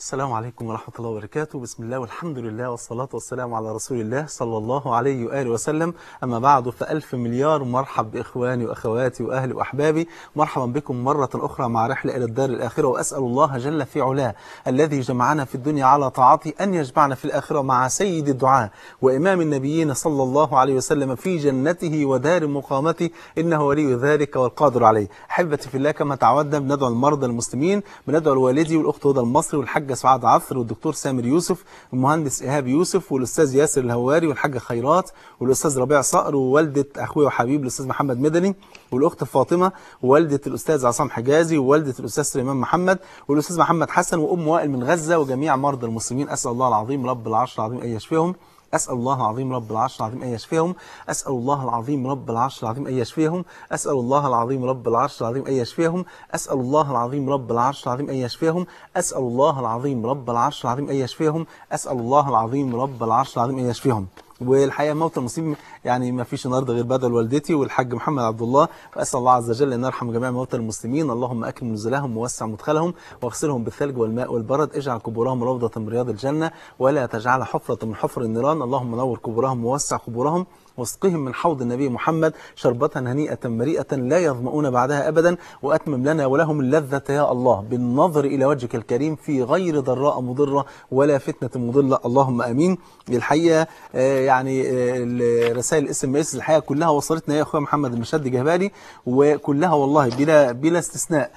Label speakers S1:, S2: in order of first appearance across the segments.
S1: السلام عليكم ورحمة الله وبركاته بسم الله والحمد لله والصلاة والسلام على رسول الله صلى الله عليه وآله وسلم أما بعد فألف مليار مرحب بإخواني وأخواتي وأهلي وأحبابي مرحبا بكم مرة أخرى مع رحلة إلى الدار الآخرة وأسأل الله جل في علاه الذي جمعنا في الدنيا على طاعته أن يجمعنا في الآخرة مع سيد الدعاء وإمام النبيين صلى الله عليه وسلم في جنته ودار مقامته إنه ولي ذلك والقادر عليه أحبتي في الله كما تعودنا بندعو المرضى المسلمين بندعو الوالدي والأخت هدى المصري والحاجة سعاد عصر والدكتور سامر يوسف والمهندس إيهاب يوسف والأستاذ ياسر الهواري والحاجة خيرات والأستاذ ربيع صقر ووالدة أخوي وحبيب الأستاذ محمد مدني والأخت فاطمة ووالدة الأستاذ عصام حجازي ووالدة الأستاذ سليمان محمد والأستاذ محمد حسن وأم وائل من غزة وجميع مرضى المسلمين أسأل الله العظيم رب العرش العظيم أن يشفيهم أسأل الله العظيم رب العرش العظيم أن يشفيهم أسأل الله العظيم رب العرش العظيم أن يشفيهم أسأل الله العظيم رب العرش العظيم أن يشفيهم أسأل الله العظيم رب العرش العظيم أن يشفيهم أسأل الله العظيم رب العرش العظيم أن يشفيهم أسأل الله العظيم رب العرش العظيم أن يشفيهم والحقيقه موت المسلمين يعني ما فيش النهارده غير بدل والدتي والحاج محمد عبد الله فاسال الله عز وجل ان يرحم جميع موتى المسلمين اللهم اكرم نزلهم ووسع مدخلهم واغسلهم بالثلج والماء والبرد اجعل قبورهم روضه من رياض الجنه ولا تجعل حفره من حفر النيران اللهم نور قبورهم ووسع قبورهم واسقهم من حوض النبي محمد شربة هنيئة مريئة لا يظمؤون بعدها أبدا وأتمم لنا ولهم اللذة يا الله بالنظر إلى وجهك الكريم في غير ضراء مضرة ولا فتنة مضلة اللهم أمين الحقيقة يعني رسائل الاس ام اس الحقيقة كلها وصلتنا يا أخويا محمد المشد جهبالي وكلها والله بلا بلا استثناء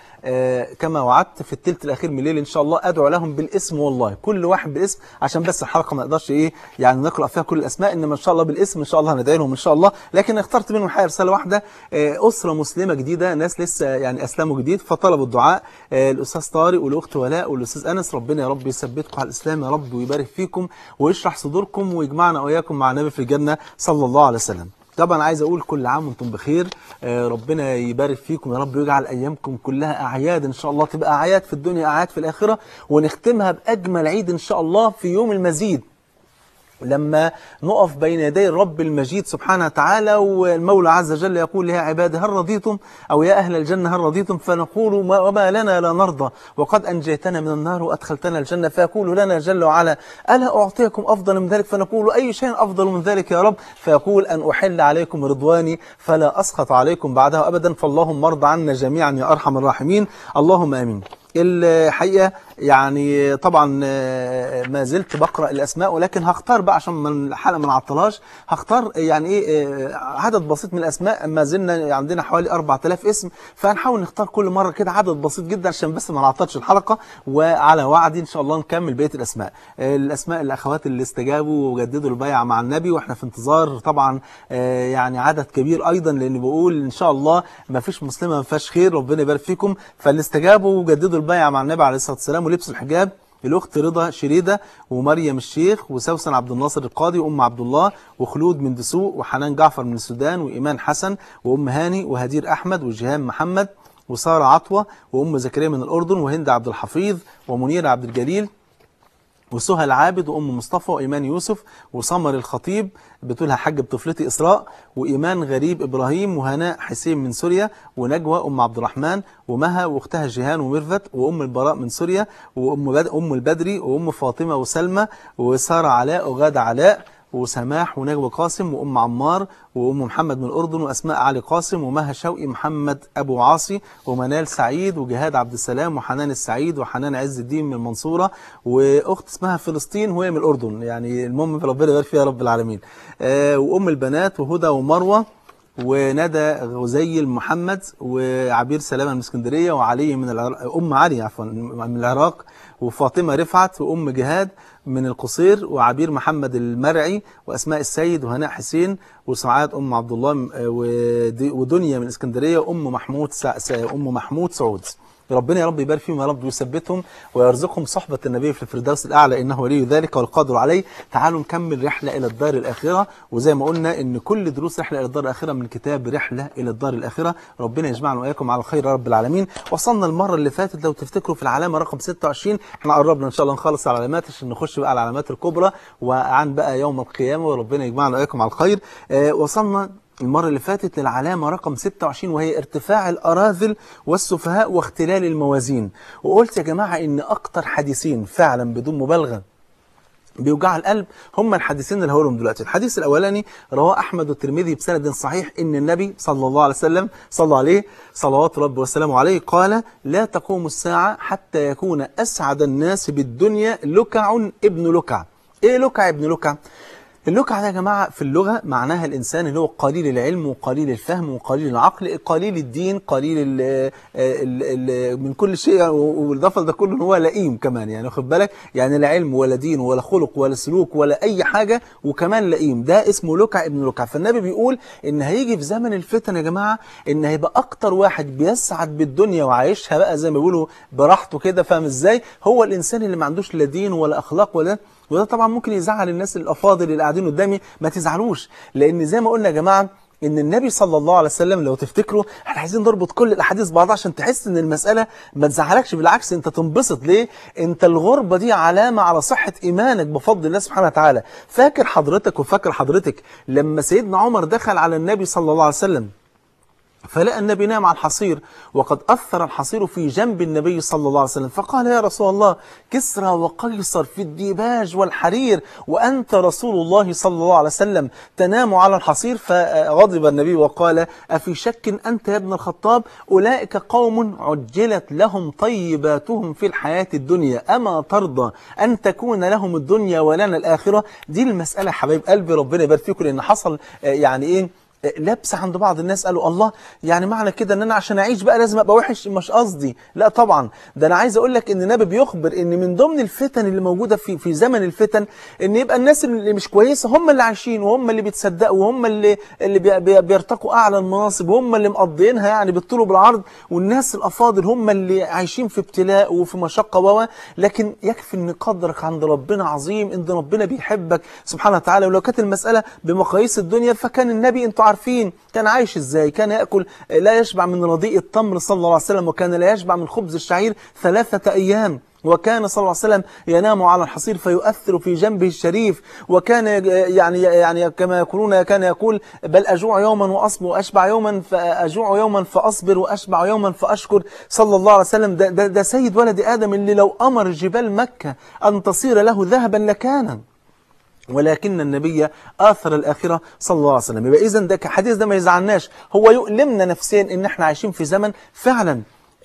S1: كما وعدت في الثلث الأخير من الليل إن شاء الله أدعو لهم بالاسم والله كل واحد بالاسم عشان بس الحلقة ما نقدرش إيه يعني نقرأ فيها كل الأسماء إنما إن شاء الله بالاسم إن شاء الله هندعي لهم إن شاء الله لكن اخترت منهم حقيقة رسالة واحدة أسرة مسلمة جديدة ناس لسه يعني أسلموا جديد فطلبوا الدعاء الأستاذ طارق والأخت ولاء والأستاذ أنس ربنا يا رب يثبتكم على الإسلام يا رب ويبارك فيكم ويشرح صدوركم ويجمعنا وإياكم مع النبي في الجنة صلى الله عليه وسلم طبعا عايز اقول كل عام وانتم بخير ربنا يبارك فيكم يا رب ويجعل ايامكم كلها اعياد ان شاء الله تبقى اعياد في الدنيا اعياد في الاخره ونختمها باجمل عيد ان شاء الله في يوم المزيد لما نقف بين يدي الرب المجيد سبحانه وتعالى والمولى عز وجل يقول يا عبادي هل رضيتم أو يا أهل الجنة هل رضيتم فنقول وما لنا لا نرضى وقد أنجيتنا من النار وأدخلتنا الجنة فيقول لنا جل وعلا ألا أعطيكم أفضل من ذلك فنقول أي شيء أفضل من ذلك يا رب فيقول أن أحل عليكم رضواني فلا أسخط عليكم بعدها أبدا فاللهم مرضى عنا جميعا يا أرحم الراحمين اللهم آمين الحقيقة يعني طبعا ما زلت بقرأ الأسماء ولكن هختار بقى عشان من الحلقة ما نعطلهاش هختار يعني إيه عدد بسيط من الأسماء ما زلنا عندنا حوالي 4000 اسم فهنحاول نختار كل مرة كده عدد بسيط جدا عشان بس ما نعطلش الحلقة وعلى وعدي إن شاء الله نكمل بقية الأسماء الأسماء الأخوات اللي استجابوا وجددوا البيعة مع النبي وإحنا في انتظار طبعا يعني عدد كبير أيضا لأن بقول إن شاء الله ما فيش مسلمة ما فيهاش خير ربنا يبارك فيكم فاللي استجابوا وجددوا البيعة مع النبي عليه الصلاة والسلام ولبسوا الحجاب الأخت رضا شريدة ومريم الشيخ وسوسن عبد الناصر القاضي وأم عبد الله وخلود من دسوق وحنان جعفر من السودان وإيمان حسن وأم هاني وهدير أحمد وجهام محمد وسارة عطوة وأم زكريا من الأردن وهند عبد الحفيظ ومنير عبد الجليل وسهى العابد وأم مصطفى وإيمان يوسف وسمر الخطيب بتقولها حاج بطفلتي إسراء وإيمان غريب إبراهيم وهناء حسين من سوريا ونجوى أم عبد الرحمن ومها وأختها جيهان وميرفت وأم البراء من سوريا وأم بد... أم البدري وأم فاطمة وسلمى وسارة علاء وغادة علاء وسماح ونجوى قاسم وأم عمار وأم محمد من الأردن وأسماء علي قاسم ومها شوقي محمد أبو عاصي ومنال سعيد وجهاد عبد السلام وحنان السعيد وحنان عز الدين من المنصورة وأخت اسمها فلسطين وهي من الأردن يعني المهم ربنا يبارك فيها رب العالمين آه وأم البنات وهدى ومروة وندى غزيل محمد وعبير سلامة من اسكندرية وعلي من العراق أم علي عفوا من العراق وفاطمة رفعت وأم جهاد من القصير وعبير محمد المرعي وأسماء السيد وهناء حسين وسعاد أم عبد الله ودنيا من اسكندرية وأم محمود أم محمود سعود ربنا يا رب يبارك فيهم يا رب ويثبتهم ويرزقهم صحبة النبي في الفردوس الأعلى إنه ولي ذلك والقادر عليه تعالوا نكمل رحلة إلى الدار الآخرة وزي ما قلنا إن كل دروس رحلة إلى الدار الآخرة من كتاب رحلة إلى الدار الآخرة ربنا يجمعنا وإياكم على خير رب العالمين وصلنا المرة اللي فاتت لو تفتكروا في العلامة رقم 26 احنا قربنا إن شاء الله نخلص العلامات عشان نخش بقى على العلامات الكبرى وعن بقى يوم القيامة وربنا يجمعنا وإياكم على الخير آه وصلنا المرة اللي فاتت للعلامة رقم 26 وهي ارتفاع الأراذل والسفهاء واختلال الموازين وقلت يا جماعة إن أكتر حديثين فعلا بدون مبالغة بيوجع القلب هم الحديثين اللي هقولهم دلوقتي الحديث الاولاني رواه احمد والترمذي بسند صحيح ان النبي صلى الله عليه وسلم صلى عليه صلوات ربي وسلامه عليه قال لا تقوم الساعه حتى يكون اسعد الناس بالدنيا لكع ابن لكع ايه لكع ابن لكع اللكع ده يا جماعة في اللغة معناها الإنسان اللي هو قليل العلم وقليل الفهم وقليل العقل قليل الدين قليل ال ال ال من كل شيء والإضافة ده كله إن هو لئيم كمان يعني واخد بالك يعني لا علم ولا دين ولا خلق ولا سلوك ولا أي حاجة وكمان لئيم ده اسمه لكع ابن لكع فالنبي بيقول إن هيجي في زمن الفتن يا جماعة إن هيبقى أكتر واحد بيسعد بالدنيا وعايشها بقى زي ما بيقولوا براحته كده فاهم إزاي هو الإنسان اللي ما عندوش لا دين ولا أخلاق ولا وده طبعا ممكن يزعل الناس الافاضل اللي قاعدين قدامي ما تزعلوش لان زي ما قلنا يا جماعه ان النبي صلى الله عليه وسلم لو تفتكروا احنا عايزين نربط كل الاحاديث ببعضها عشان تحس ان المساله ما تزعلكش بالعكس انت تنبسط ليه انت الغربه دي علامه على صحه ايمانك بفضل الله سبحانه وتعالى فاكر حضرتك وفاكر حضرتك لما سيدنا عمر دخل على النبي صلى الله عليه وسلم فلقى النبي نام على الحصير وقد أثر الحصير في جنب النبي صلى الله عليه وسلم فقال يا رسول الله كسرى وقيصر في الديباج والحرير وأنت رسول الله صلى الله عليه وسلم تنام على الحصير فغضب النبي وقال أفي شك أنت يا ابن الخطاب أولئك قوم عجلت لهم طيباتهم في الحياة الدنيا أما ترضى أن تكون لهم الدنيا ولنا الآخرة دي المسألة حبايب قلبي ربنا يبارك فيكم لأن حصل يعني إيه لبس عند بعض الناس قالوا الله يعني معنى كده ان انا عشان اعيش بقى لازم ابقى وحش مش قصدي لا طبعا ده انا عايز اقول لك ان النبي بيخبر ان من ضمن الفتن اللي موجوده في في زمن الفتن ان يبقى الناس اللي مش كويسه هم اللي عايشين وهم اللي بيتصدقوا وهم اللي اللي بي بي بيرتقوا اعلى المناصب وهم اللي مقضيينها يعني بالطول وبالعرض والناس الافاضل هم اللي عايشين في ابتلاء وفي مشقه و لكن يكفي ان قدرك عند ربنا عظيم ان ربنا بيحبك سبحانه وتعالى ولو كانت المساله بمقاييس الدنيا فكان النبي انتوا عارفين كان عايش ازاي كان يأكل لا يشبع من رديء التمر صلى الله عليه وسلم وكان لا يشبع من خبز الشعير ثلاثة أيام وكان صلى الله عليه وسلم ينام على الحصير فيؤثر في جنبه الشريف وكان يعني يعني كما يقولون كان يقول بل أجوع يوما وأصبر وأشبع يوما فأجوع يوما فأصبر وأشبع يوما فأشكر صلى الله عليه وسلم ده, ده, ده سيد ولد آدم اللي لو أمر جبال مكة أن تصير له ذهبا لكان ولكن النبي آثر الآخرة صلى الله عليه وسلم يبقى إذن ده حديث ده ما يزعلناش هو يؤلمنا نفسيا إن إحنا عايشين في زمن فعلا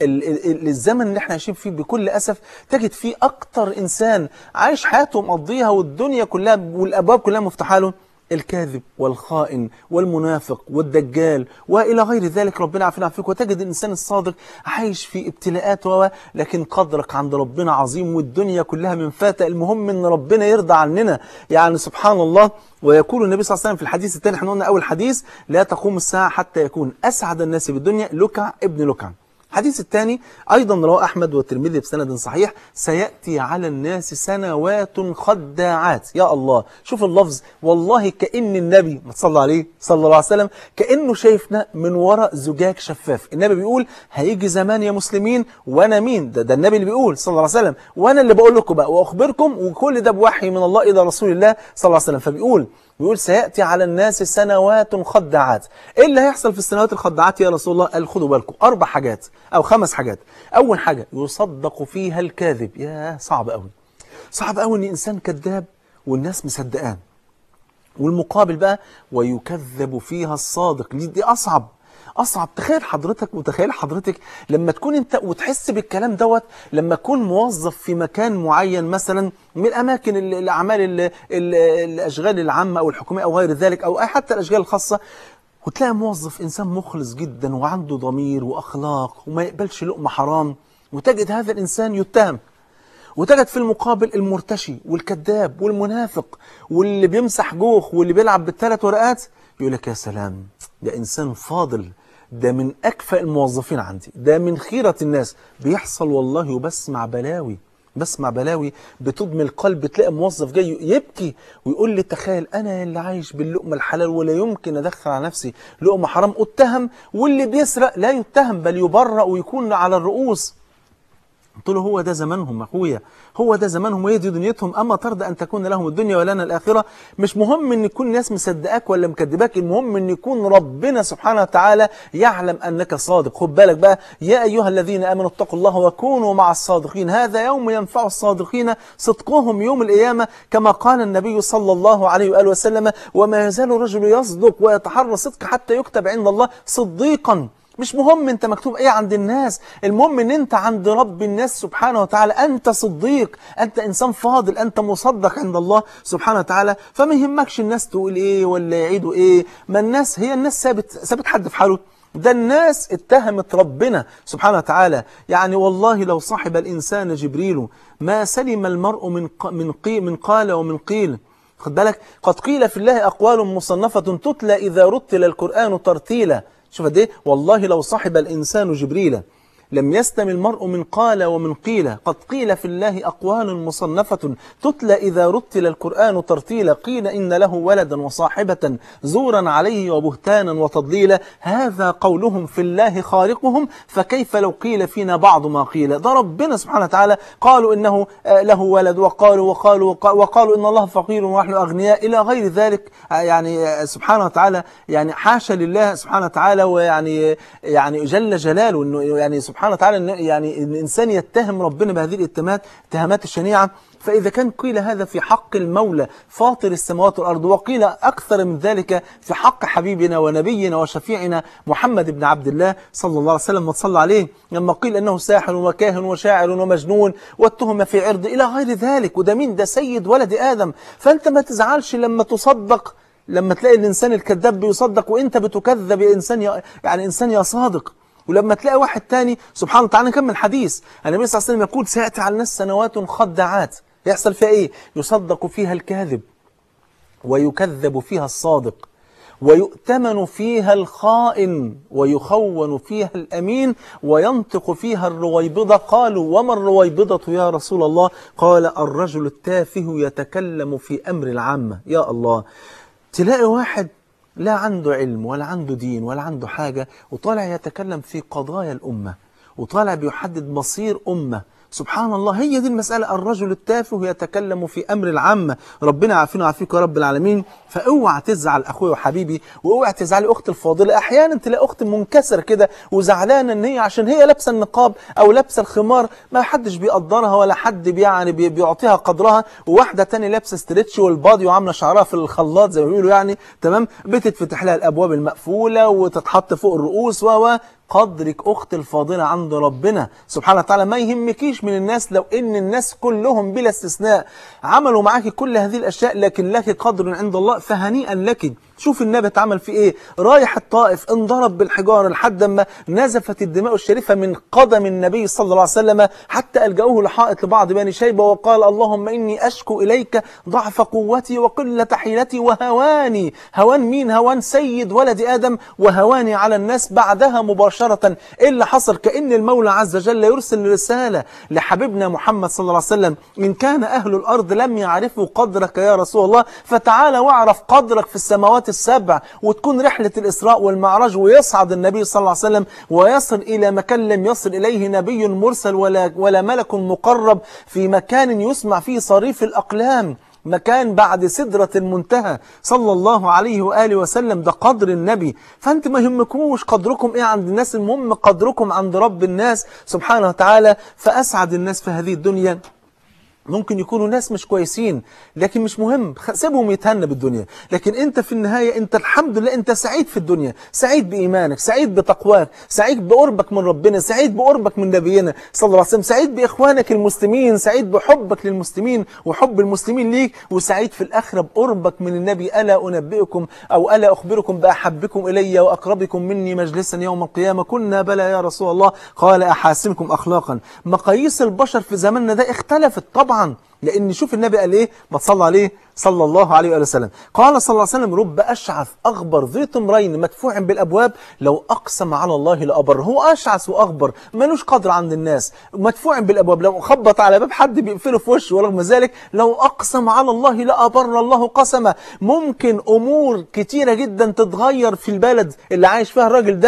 S1: الزمن اللي احنا عايشين فيه بكل أسف تجد فيه أكتر إنسان عايش حياته مقضيها والدنيا كلها والأبواب كلها مفتوحة له الكاذب والخائن والمنافق والدجال والى غير ذلك ربنا عافينا فيك وتجد الانسان الصادق عايش في ابتلاءات و لكن قدرك عند ربنا عظيم والدنيا كلها من فاتة المهم ان ربنا يرضى عننا يعني سبحان الله ويقول النبي صلى الله عليه وسلم في الحديث الثاني احنا قلنا اول حديث لا تقوم الساعه حتى يكون اسعد الناس بالدنيا لكع ابن لكع الحديث الثاني أيضا رواه أحمد والترمذي بسند صحيح سيأتي على الناس سنوات خداعات يا الله شوف اللفظ والله كأن النبي ما تصلى عليه صلى الله عليه وسلم كأنه شايفنا من وراء زجاج شفاف النبي بيقول هيجي زمان يا مسلمين وأنا مين ده, ده النبي اللي بيقول صلى الله عليه وسلم وأنا اللي بقول لكم بقى وأخبركم وكل ده بوحي من الله إلى رسول الله صلى الله عليه وسلم فبيقول بيقول سيأتي على الناس سنوات خداعات ايه اللي هيحصل في السنوات الخداعات يا رسول الله قال خدوا بالكم اربع حاجات او خمس حاجات اول حاجة يصدق فيها الكاذب يا صعب قوي صعب قوي ان انسان كذاب والناس مصدقاه والمقابل بقى ويكذب فيها الصادق دي اصعب اصعب تخيل حضرتك وتخيل حضرتك لما تكون انت وتحس بالكلام دوت لما تكون موظف في مكان معين مثلا من الاماكن الاعمال ال ال الاشغال العامه او الحكوميه او غير ذلك او حتى الاشغال الخاصه وتلاقي موظف انسان مخلص جدا وعنده ضمير واخلاق وما يقبلش لقمه حرام وتجد هذا الانسان يتهم وتجد في المقابل المرتشي والكذاب والمنافق واللي بيمسح جوخ واللي بيلعب بالثلاث ورقات يقول لك يا سلام ده انسان فاضل ده من أكفأ الموظفين عندي ده من خيرة الناس بيحصل والله وبسمع بلاوي بسمع بلاوي بتضمي القلب تلاقي موظف جاي يبكي ويقول لي تخيل أنا اللي عايش باللقمة الحلال ولا يمكن أدخل على نفسي لقمة حرام أتهم واللي بيسرق لا يتهم بل يبرأ ويكون على الرؤوس قلت له هو ده زمانهم اخويا هو ده زمانهم وهي دي دنيتهم اما ترضى ان تكون لهم الدنيا ولنا الاخره مش مهم ان يكون ناس مصدقاك ولا مكذباك المهم ان يكون ربنا سبحانه وتعالى يعلم انك صادق خد بالك بقى يا ايها الذين امنوا اتقوا الله وكونوا مع الصادقين هذا يوم ينفع الصادقين صدقهم يوم القيامه كما قال النبي صلى الله عليه واله وسلم وما يزال الرجل يصدق ويتحرى صدق حتى يكتب عند الله صديقا مش مهم انت مكتوب ايه عند الناس المهم ان انت عند رب الناس سبحانه وتعالى انت صديق انت انسان فاضل انت مصدق عند الله سبحانه وتعالى فما يهمكش الناس تقول ايه ولا يعيدوا ايه ما الناس هي الناس سابت سابت حد في حاله ده الناس اتهمت ربنا سبحانه وتعالى يعني والله لو صاحب الانسان جبريل ما سلم المرء من من قي من قال ومن قيل خد بالك قد قيل في الله اقوال مصنفه تتلى اذا رتل القران ترتيلا شوف قد ايه والله لو صاحب الإنسان جبريل لم يستم المرء من قال ومن قيل قد قيل في الله أقوال مصنفة تتلى إذا رتل القرآن ترتيلا قيل إن له ولدا وصاحبة زورا عليه وبهتانا وتضليلا هذا قولهم في الله خالقهم فكيف لو قيل فينا بعض ما قيل ده ربنا سبحانه وتعالى قالوا إنه له ولد وقالوا وقالوا وقالوا إن الله فقير ونحن أغنياء إلى غير ذلك يعني سبحانه وتعالى يعني حاشا لله سبحانه وتعالى ويعني يعني جل جلاله إنه يعني سبحانه سبحانه وتعالى إن يعني إن الإنسان يتهم ربنا بهذه الاتهامات اتهامات الشنيعة فإذا كان قيل هذا في حق المولى فاطر السماوات والأرض وقيل أكثر من ذلك في حق حبيبنا ونبينا وشفيعنا محمد بن عبد الله صلى الله عليه وسلم وصلى عليه لما قيل أنه ساحر وكاهن وشاعر ومجنون والتهم في عرض إلى غير ذلك وده مين ده سيد ولد آدم فأنت ما تزعلش لما تصدق لما تلاقي الإنسان الكذاب بيصدق وإنت بتكذب يا إنسان يا يعني إنسان يا صادق ولما تلاقي واحد تاني سبحان الله تعالى نكمل حديث النبي صلى الله عليه وسلم يقول سيأتي على الناس سنوات خدعات يحصل فيها ايه يصدق فيها الكاذب ويكذب فيها الصادق ويؤتمن فيها الخائن ويخون فيها الأمين وينطق فيها الرويبضة قالوا وما الرويبضة يا رسول الله قال الرجل التافه يتكلم في أمر العامة يا الله تلاقي واحد لا عنده علم ولا عنده دين ولا عنده حاجة وطالع يتكلم في قضايا الأمة وطالع بيحدد مصير أمة سبحان الله هي دي المسألة الرجل التافه يتكلم في أمر العامة ربنا عافينا وعافيك يا رب العالمين فاوعى تزعل أخوي وحبيبي واوعى تزعلي أختي الفاضلة أحيانا تلاقي أخت منكسر كده وزعلانة إن هي عشان هي لابسة النقاب أو لابسة الخمار ما حدش بيقدرها ولا حد يعني بيعطيها قدرها وواحدة تاني لابسة ستريتش والبادي وعاملة شعرها في الخلاط زي ما بيقولوا يعني تمام بتتفتح لها الأبواب المقفولة وتتحط فوق الرؤوس و قدرك أخت الفاضلة عند ربنا سبحانه وتعالى ما يهمكيش من الناس لو إن الناس كلهم بلا استثناء عملوا معاك كل هذه الأشياء لكن لك قدر عند الله فهنيئا لك شوف النبي اتعمل في ايه رايح الطائف انضرب بالحجاره لحد ما نزفت الدماء الشريفه من قدم النبي صلى الله عليه وسلم حتى الجاوه لحائط لبعض بني شيبه وقال اللهم اني اشكو اليك ضعف قوتي وقله حيلتي وهواني هوان مين هوان سيد ولد ادم وهواني على الناس بعدها مباشره ايه اللي حصل كان المولى عز وجل يرسل رساله لحبيبنا محمد صلى الله عليه وسلم ان كان اهل الارض لم يعرفوا قدرك يا رسول الله فتعالى واعرف قدرك في السماوات السبع وتكون رحلة الإسراء والمعراج ويصعد النبي صلى الله عليه وسلم ويصل إلى مكان لم يصل إليه نبي مرسل ولا, ولا ملك مقرب في مكان يسمع فيه صريف الأقلام مكان بعد سدرة المنتهى صلى الله عليه وآله وسلم ده قدر النبي فأنت ما يهمكوش قدركم إيه عند الناس المهم قدركم عند رب الناس سبحانه وتعالى فأسعد الناس في هذه الدنيا ممكن يكونوا ناس مش كويسين لكن مش مهم سيبهم يتهنى بالدنيا لكن انت في النهاية انت الحمد لله انت سعيد في الدنيا سعيد بإيمانك سعيد بتقواك سعيد بقربك من ربنا سعيد بقربك من نبينا صلى الله عليه وسلم سعيد بإخوانك المسلمين سعيد بحبك للمسلمين وحب المسلمين ليك وسعيد في الآخرة بقربك من النبي ألا أنبئكم أو ألا أخبركم بأحبكم إلي وأقربكم مني مجلسا يوم القيامة كنا بلى يا رسول الله قال أحاسنكم أخلاقا مقاييس البشر في زماننا ده اختلفت طبعا طبعا لان شوف النبي قال ايه ما تصلى عليه صلى الله عليه وآله وسلم قال صلى الله عليه وسلم رب أشعث أغبر ذي تمرين مدفوع بالأبواب لو أقسم على الله لأبر هو أشعث وأغبر ملوش قدر عند الناس مدفوع بالأبواب لو خبط على باب حد بيقفله في وشه ورغم ذلك لو أقسم على الله لأبر الله قسمه ممكن أمور كتيرة جدا تتغير في البلد اللي عايش فيها الراجل ده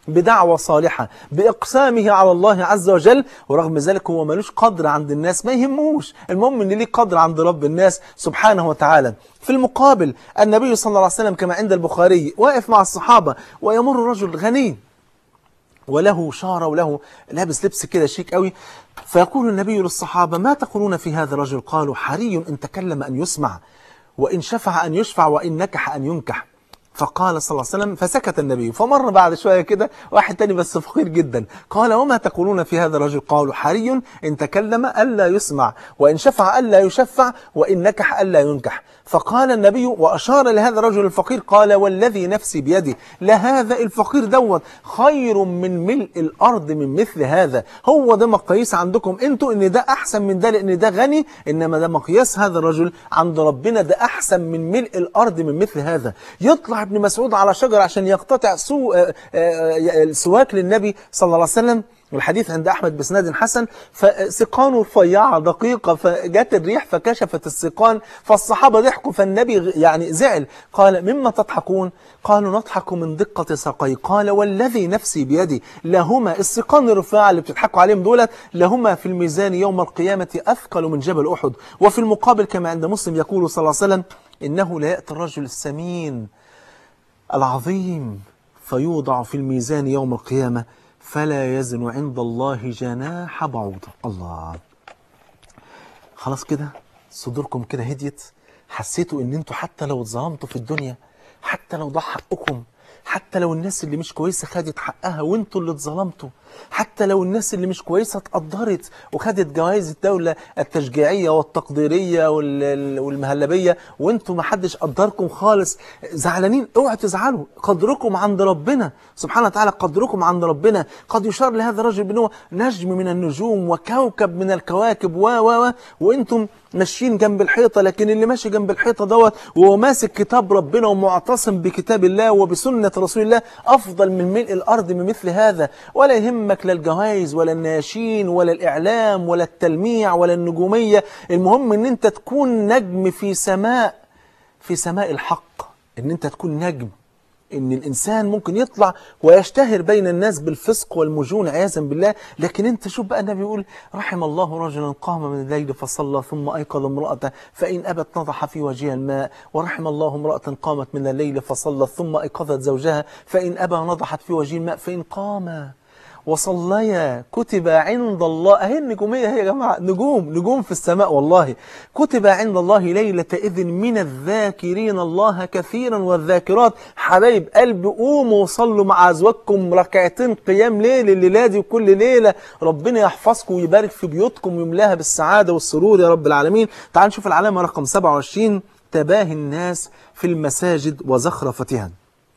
S1: بدعوة صالحة بإقسامه على الله عز وجل ورغم ذلك هو ملوش قدر عند الناس ما يهموش المهم ان ليه قدر عند رب الناس سبحانه وتعالى في المقابل النبي صلى الله عليه وسلم كما عند البخاري واقف مع الصحابة ويمر رجل غني وله شارة وله لابس لبس كده شيك قوي فيقول النبي للصحابة ما تقولون في هذا الرجل قالوا حري إن تكلم أن يسمع وإن شفع أن يشفع وإن نكح أن ينكح فقال صلى الله عليه وسلم فسكت النبي فمر بعد شوية كده واحد تاني بس فقير جدا قال وما تقولون في هذا الرجل قالوا حري إن تكلم ألا يسمع وإن شفع ألا يشفع وإن نكح ألا ينكح فقال النبي وأشار لهذا الرجل الفقير قال والذي نفسي بيده لهذا الفقير دوت خير من ملء الأرض من مثل هذا هو ده مقاييس عندكم انتوا ان ده أحسن من ده لأن ده غني إنما ده مقياس هذا الرجل عند ربنا ده أحسن من ملء الأرض من مثل هذا يطلع ابن مسعود على شجر عشان يقتطع سو آه، آه، السواك للنبي صلى الله عليه وسلم والحديث عند أحمد بسناد حسن فسقانه رفيعة دقيقة فجت الريح فكشفت السقان فالصحابة ضحكوا فالنبي يعني زعل قال مما تضحكون قالوا نضحك من دقة ساقي قال والذي نفسي بيدي لهما السقان الرفيعة اللي بتضحكوا عليهم دولت لهما في الميزان يوم القيامة أثقل من جبل أحد وفي المقابل كما عند مسلم يقول صلى الله عليه وسلم إنه لا يأتي الرجل السمين العظيم فيوضع في الميزان يوم القيامة فلا يزن عند الله جناح بعوضة الله خلاص كده صدوركم كده هديت حسيتوا ان انتوا حتى لو اتظلمتوا في الدنيا حتى لو ضاع حقكم حتى لو الناس اللي مش كويسة خدت حقها وانتوا اللي اتظلمتوا حتى لو الناس اللي مش كويسة اتقدرت وخدت جوائز الدولة التشجيعية والتقديرية وال- والمهلبية وانتوا ما حدش قدركم خالص زعلانين اوعوا تزعلوا قدركم عند ربنا سبحانه وتعالى قدركم عند ربنا قد يشار لهذا الرجل بأنه نجم من النجوم وكوكب من الكواكب و و و وانتم ماشيين جنب الحيطة لكن اللي ماشي جنب الحيطة دوت وهو ماسك كتاب ربنا ومعتصم بكتاب الله وبسنة رسول الله أفضل من ملء الأرض من مثل هذا ولا يهمك لا الجوائز ولا الناشين ولا الإعلام ولا التلميع ولا النجومية المهم أن أنت تكون نجم في سماء في سماء الحق أن أنت تكون نجم ان الانسان ممكن يطلع ويشتهر بين الناس بالفسق والمجون عياذا بالله لكن انت شوف بقى النبي يقول رحم الله رجلا قام من الليل فصلى ثم ايقظ امراته فان ابت نضح في وجهها الماء ورحم الله امراه قامت من الليل فصلت ثم ايقظت زوجها فان ابى نضحت في وجه الماء فان قاما وصليا كتب عند الله اهي النجومية هي يا جماعة نجوم نجوم في السماء والله كتب عند الله ليلة إذن من الذاكرين الله كثيرا والذاكرات حبايب قلبي قوموا وصلوا مع أزواجكم ركعتين قيام ليل الليلة دي وكل ليلة ربنا يحفظكم ويبارك في بيوتكم ويملاها بالسعادة والسرور يا رب العالمين تعال نشوف العلامة رقم 27 تباهي الناس في المساجد وزخرفتها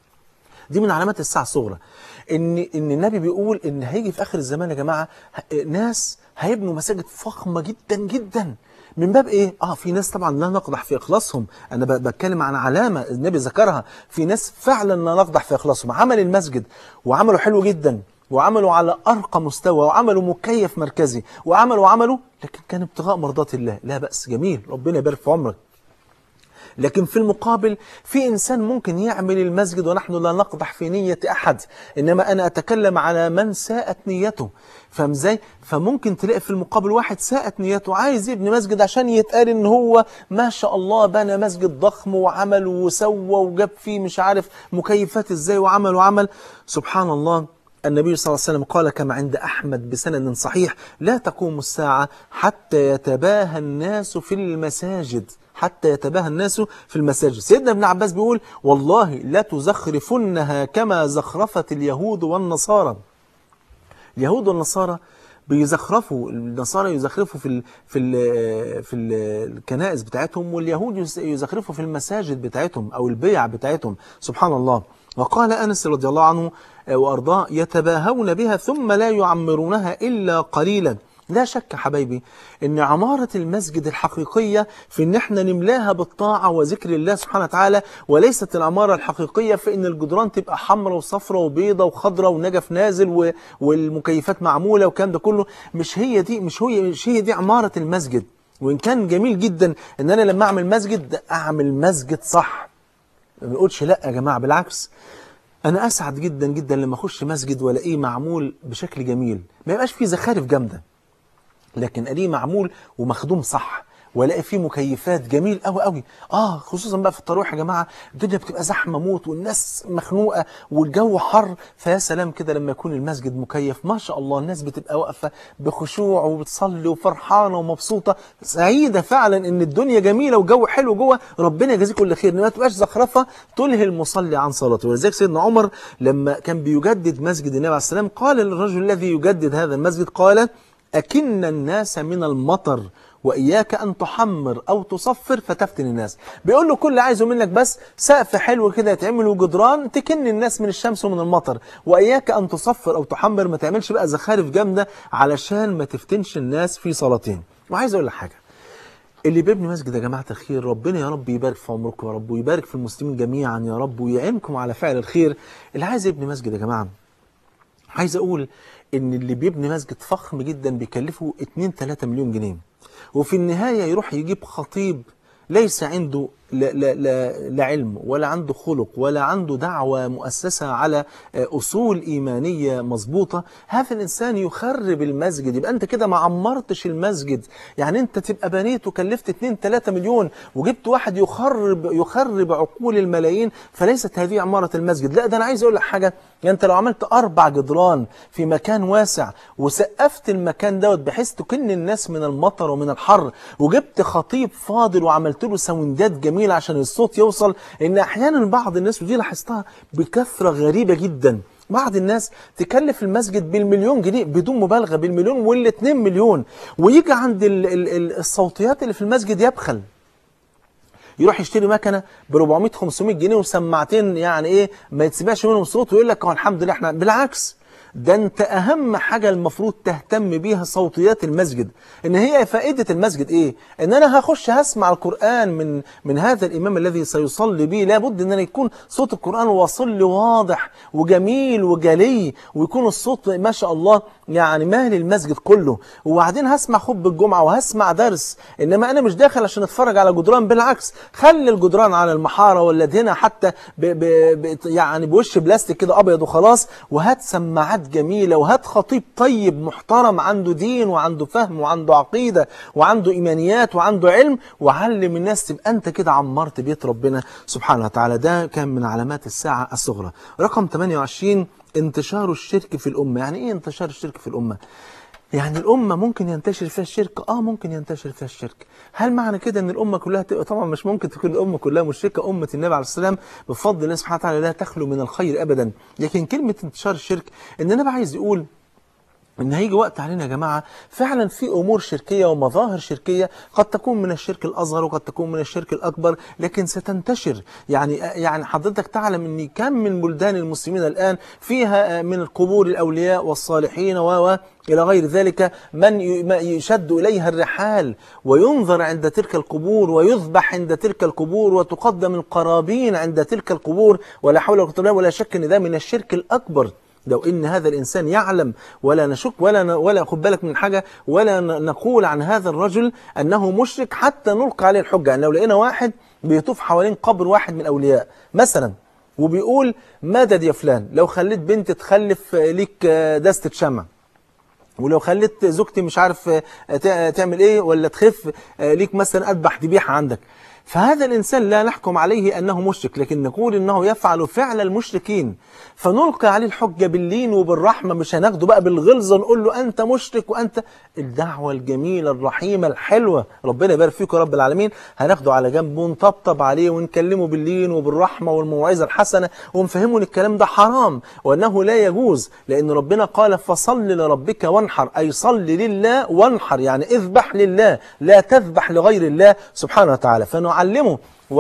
S1: دي من علامات الساعة الصغرى ان ان النبي بيقول ان هيجي في اخر الزمان يا جماعه ه- ناس هيبنوا مساجد فخمه جدا جدا من باب ايه اه في ناس طبعا لا نقدح في اخلاصهم انا ب- بتكلم عن علامه النبي ذكرها في ناس فعلا لا نقدح في اخلاصهم عمل المسجد وعملوا حلو جدا وعملوا على ارقى مستوى وعملوا مكيف مركزي وعملوا وعملوا لكن كان ابتغاء مرضات الله لا باس جميل ربنا يبارك في عمرك لكن في المقابل في إنسان ممكن يعمل المسجد ونحن لا نقدح في نية أحد إنما أنا أتكلم على من ساءت نيته فاهم ازاي؟ فممكن تلاقي في المقابل واحد ساءت نيته عايز يبني مسجد عشان يتقال ان هو ما شاء الله بنى مسجد ضخم وعمل وسوى وجاب فيه مش عارف مكيفات ازاي وعمل وعمل سبحان الله النبي صلى الله عليه وسلم قال كما عند أحمد بسند صحيح لا تقوم الساعة حتى يتباهى الناس في المساجد حتى يتباهى الناس في المساجد سيدنا ابن عباس بيقول والله لا تزخرفنها كما زخرفت اليهود والنصارى اليهود والنصارى بيزخرفوا النصارى يزخرفوا في ال في ال في ال الكنائس بتاعتهم واليهود يز- يزخرفوا في المساجد بتاعتهم او البيع بتاعتهم سبحان الله وقال انس رضي الله عنه آه، وارضاه يتباهون بها ثم لا يعمرونها الا قليلا لا شك حبايبي ان عمارة المسجد الحقيقية في ان احنا نملاها بالطاعة وذكر الله سبحانه وتعالى وليست العمارة الحقيقية في ان الجدران تبقى حمراء وصفراء وبيضة وخضراء ونجف نازل و... والمكيفات معمولة والكلام ده كله مش هي دي مش هي مش هي دي عمارة المسجد وان كان جميل جدا ان انا لما اعمل مسجد اعمل مسجد صح ما بنقولش لا يا جماعة بالعكس أنا أسعد جدا جدا لما أخش مسجد وألاقيه معمول بشكل جميل ما يبقاش فيه زخارف جامدة لكن ألاقيه معمول ومخدوم صح والاقي فيه مكيفات جميل قوي قوي اه خصوصا بقى في التراويح يا جماعه الدنيا بتبقى زحمه موت والناس مخنوقه والجو حر فيا سلام كده لما يكون المسجد مكيف ما شاء الله الناس بتبقى واقفه بخشوع وبتصلي وفرحانه ومبسوطه سعيده فعلا ان الدنيا جميله وجو حلو جوه ربنا يجازيك كل خير ما تبقاش زخرفه تلهي المصلي عن صلاته ولذلك سيدنا عمر لما كان بيجدد مسجد النبي عليه السلام قال للرجل الذي يجدد هذا المسجد قال أكن الناس من المطر وإياك أن تحمر أو تصفر فتفتن الناس بيقول له كل اللي عايزه منك بس سقف حلو كده يتعمل وجدران تكن الناس من الشمس ومن المطر وإياك أن تصفر أو تحمر ما تعملش بقى زخارف جامدة علشان ما تفتنش الناس في صلاتين وعايز أقول لك حاجة اللي بيبني مسجد يا جماعة الخير ربنا يا رب يبارك في عمركم يا رب ويبارك في المسلمين جميعا يا رب ويعينكم على فعل الخير اللي عايز يبني مسجد يا جماعة عايز أقول إن اللي بيبني مسجد فخم جدا بيكلفه 2 3 مليون جنيه وفي النهاية يروح يجيب خطيب ليس عنده لا, لا, لا, لا علم ولا عنده خلق ولا عنده دعوة مؤسسة على أصول إيمانية مظبوطة هذا الإنسان يخرب المسجد يبقى أنت كده ما عمرتش المسجد يعني أنت تبقى بنيت وكلفت 2 3 مليون وجبت واحد يخرب يخرب عقول الملايين فليست هذه عمارة المسجد لا ده أنا عايز أقول لك حاجة يعني أنت لو عملت أربع جدران في مكان واسع وسقفت المكان دوت بحيث تكن الناس من المطر ومن الحر وجبت خطيب فاضل وعملت له ساوندات جميلة جميل عشان الصوت يوصل ان احيانا بعض الناس ودي لاحظتها بكثره غريبه جدا بعض الناس تكلف المسجد بالمليون جنيه بدون مبالغه بالمليون والاتنين مليون ويجي عند ال ال الصوتيات اللي في المسجد يبخل يروح يشتري مكنه ب 400 500 جنيه وسماعتين يعني ايه ما يتسمعش منهم صوت ويقول لك هو الحمد لله احنا بالعكس ده انت اهم حاجة المفروض تهتم بيها صوتيات المسجد ان هي فائدة المسجد ايه ان انا هخش هسمع القرآن من من هذا الامام الذي سيصلي به لابد ان انا يكون صوت القرآن واصل لي واضح وجميل وجلي ويكون الصوت ما شاء الله يعني مالي المسجد كله وبعدين هسمع خطبة الجمعة وهسمع درس انما انا مش داخل عشان اتفرج على جدران بالعكس خلي الجدران على المحارة ولا هنا حتى ب ب ب يعني بوش بلاستيك كده ابيض وخلاص وهات سماعات جميلة وهات خطيب طيب محترم عنده دين وعنده فهم وعنده عقيدة وعنده إيمانيات وعنده علم وعلم الناس تبقى أنت كده عمرت بيت ربنا سبحانه وتعالى ده كان من علامات الساعة الصغرى رقم 28 انتشار الشرك في الأمة يعني إيه انتشار الشرك في الأمة؟ يعني الأمة ممكن ينتشر فيها الشرك آه ممكن ينتشر فيها الشرك هل معنى كده أن الأمة كلها تبقى طبعا مش ممكن تكون الأمة كلها مشركة أمة النبي عليه السلام بفضل الله سبحانه وتعالى لا تخلو من الخير أبدا لكن كلمة انتشار الشرك أن النبي عايز يقول ان هيجي وقت علينا يا جماعة فعلا في امور شركية ومظاهر شركية قد تكون من الشرك الاصغر وقد تكون من الشرك الاكبر لكن ستنتشر يعني يعني حضرتك تعلم ان كم من بلدان المسلمين الان فيها من القبور الاولياء والصالحين و إلى غير ذلك من يشد إليها الرحال وينظر عند تلك القبور ويذبح عند تلك القبور وتقدم القرابين عند تلك القبور ولا حول ولا قوة ولا شك أن ده من الشرك الأكبر لو ان هذا الانسان يعلم ولا نشك ولا ولا خد بالك من حاجه ولا نقول عن هذا الرجل انه مشرك حتى نلقى عليه الحجه يعني لو لقينا واحد بيطوف حوالين قبر واحد من الاولياء مثلا وبيقول مدد يا فلان لو خليت بنت تخلف ليك دستة شمع ولو خليت زوجتي مش عارف تعمل ايه ولا تخف ليك مثلا اذبح ذبيحه عندك فهذا الإنسان لا نحكم عليه أنه مشرك لكن نقول أنه يفعل فعل المشركين فنلقي عليه الحجة باللين وبالرحمة مش هناخده بقى بالغلظة نقول له أنت مشرك وأنت الدعوة الجميلة الرحيمة الحلوة ربنا يبارك فيك يا رب العالمين هناخده على جنب ونطبطب عليه ونكلمه باللين وبالرحمة والموعظة الحسنة ونفهمه أن الكلام ده حرام وأنه لا يجوز لأن ربنا قال فصل لربك وانحر أي صل لله وانحر يعني اذبح لله لا تذبح لغير الله سبحانه وتعالى فنعلمه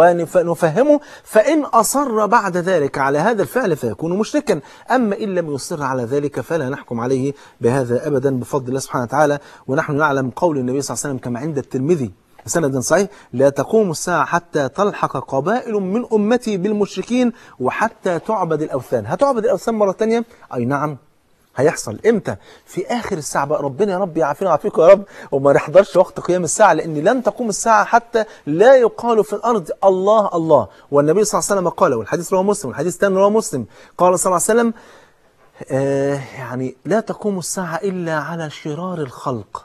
S1: ونفهمه فإن أصر بعد ذلك على هذا الفعل فيكون مشركا أما إن لم يصر على ذلك فلا نحكم عليه بهذا أبدا بفضل الله سبحانه وتعالى ونحن نعلم قول النبي صلى الله عليه وسلم كما عند الترمذي سند صحيح لا تقوم الساعة حتى تلحق قبائل من أمتي بالمشركين وحتى تعبد الأوثان هتعبد الأوثان مرة تانية أي نعم هيحصل امتى في اخر الساعه بقى ربنا يا رب يعافينا ويعافيكم يا رب وما نحضرش وقت قيام الساعه لان لن تقوم الساعه حتى لا يقال في الارض الله الله والنبي صلى الله عليه وسلم قال والحديث رواه مسلم والحديث الثاني رواه مسلم قال صلى الله عليه وسلم آه يعني لا تقوم الساعه الا على شرار الخلق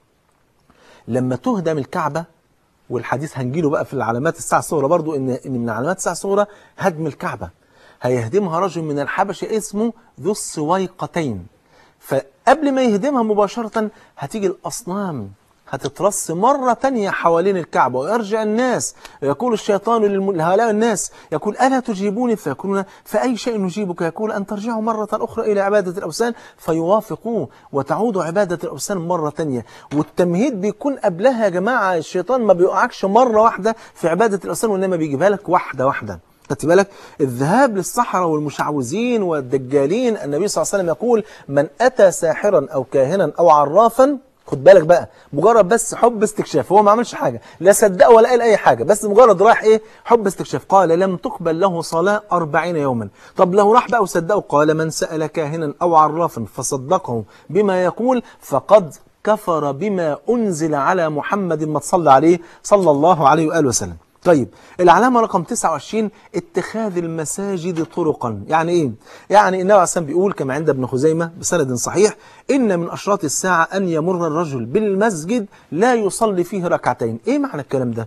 S1: لما تهدم الكعبه والحديث هنجيله بقى في العلامات الساعه الصغرى برضو ان ان من علامات الساعه الصغرى هدم الكعبه هيهدمها رجل من الحبشه اسمه ذو السويقتين فقبل ما يهدمها مباشرة هتيجي الأصنام هتترص مرة تانية حوالين الكعبة ويرجع الناس يقول الشيطان للم- لهؤلاء الناس يقول ألا تجيبوني فيقولون فأي شيء نجيبك يقول أن ترجعوا مرة أخرى إلى عبادة الأوثان فيوافقوه وتعود عبادة الأوثان مرة تانية والتمهيد بيكون قبلها يا جماعة الشيطان ما بيوقعكش مرة واحدة في عبادة الأوثان وإنما بيجيبها لك واحدة واحدة خدت بالك الذهاب للصحراء والمشعوذين والدجالين النبي صلى الله عليه وسلم يقول من اتى ساحرا او كاهنا او عرافا خد بالك بقى مجرد بس حب استكشاف هو ما عملش حاجه لا صدق ولا قال اي حاجه بس مجرد رايح ايه حب استكشاف قال لم تقبل له صلاه أربعين يوما طب لو راح بقى وصدقه قال من سال كاهنا او عرافا فصدقه بما يقول فقد كفر بما انزل على محمد ما تصلى عليه صلى الله عليه واله وسلم طيب العلامة رقم 29 اتخاذ المساجد طرقا يعني ايه؟ يعني النبي عليه الصلاة بيقول كما عند ابن خزيمة بسند صحيح إن من أشراط الساعة أن يمر الرجل بالمسجد لا يصلي فيه ركعتين ايه معنى الكلام ده؟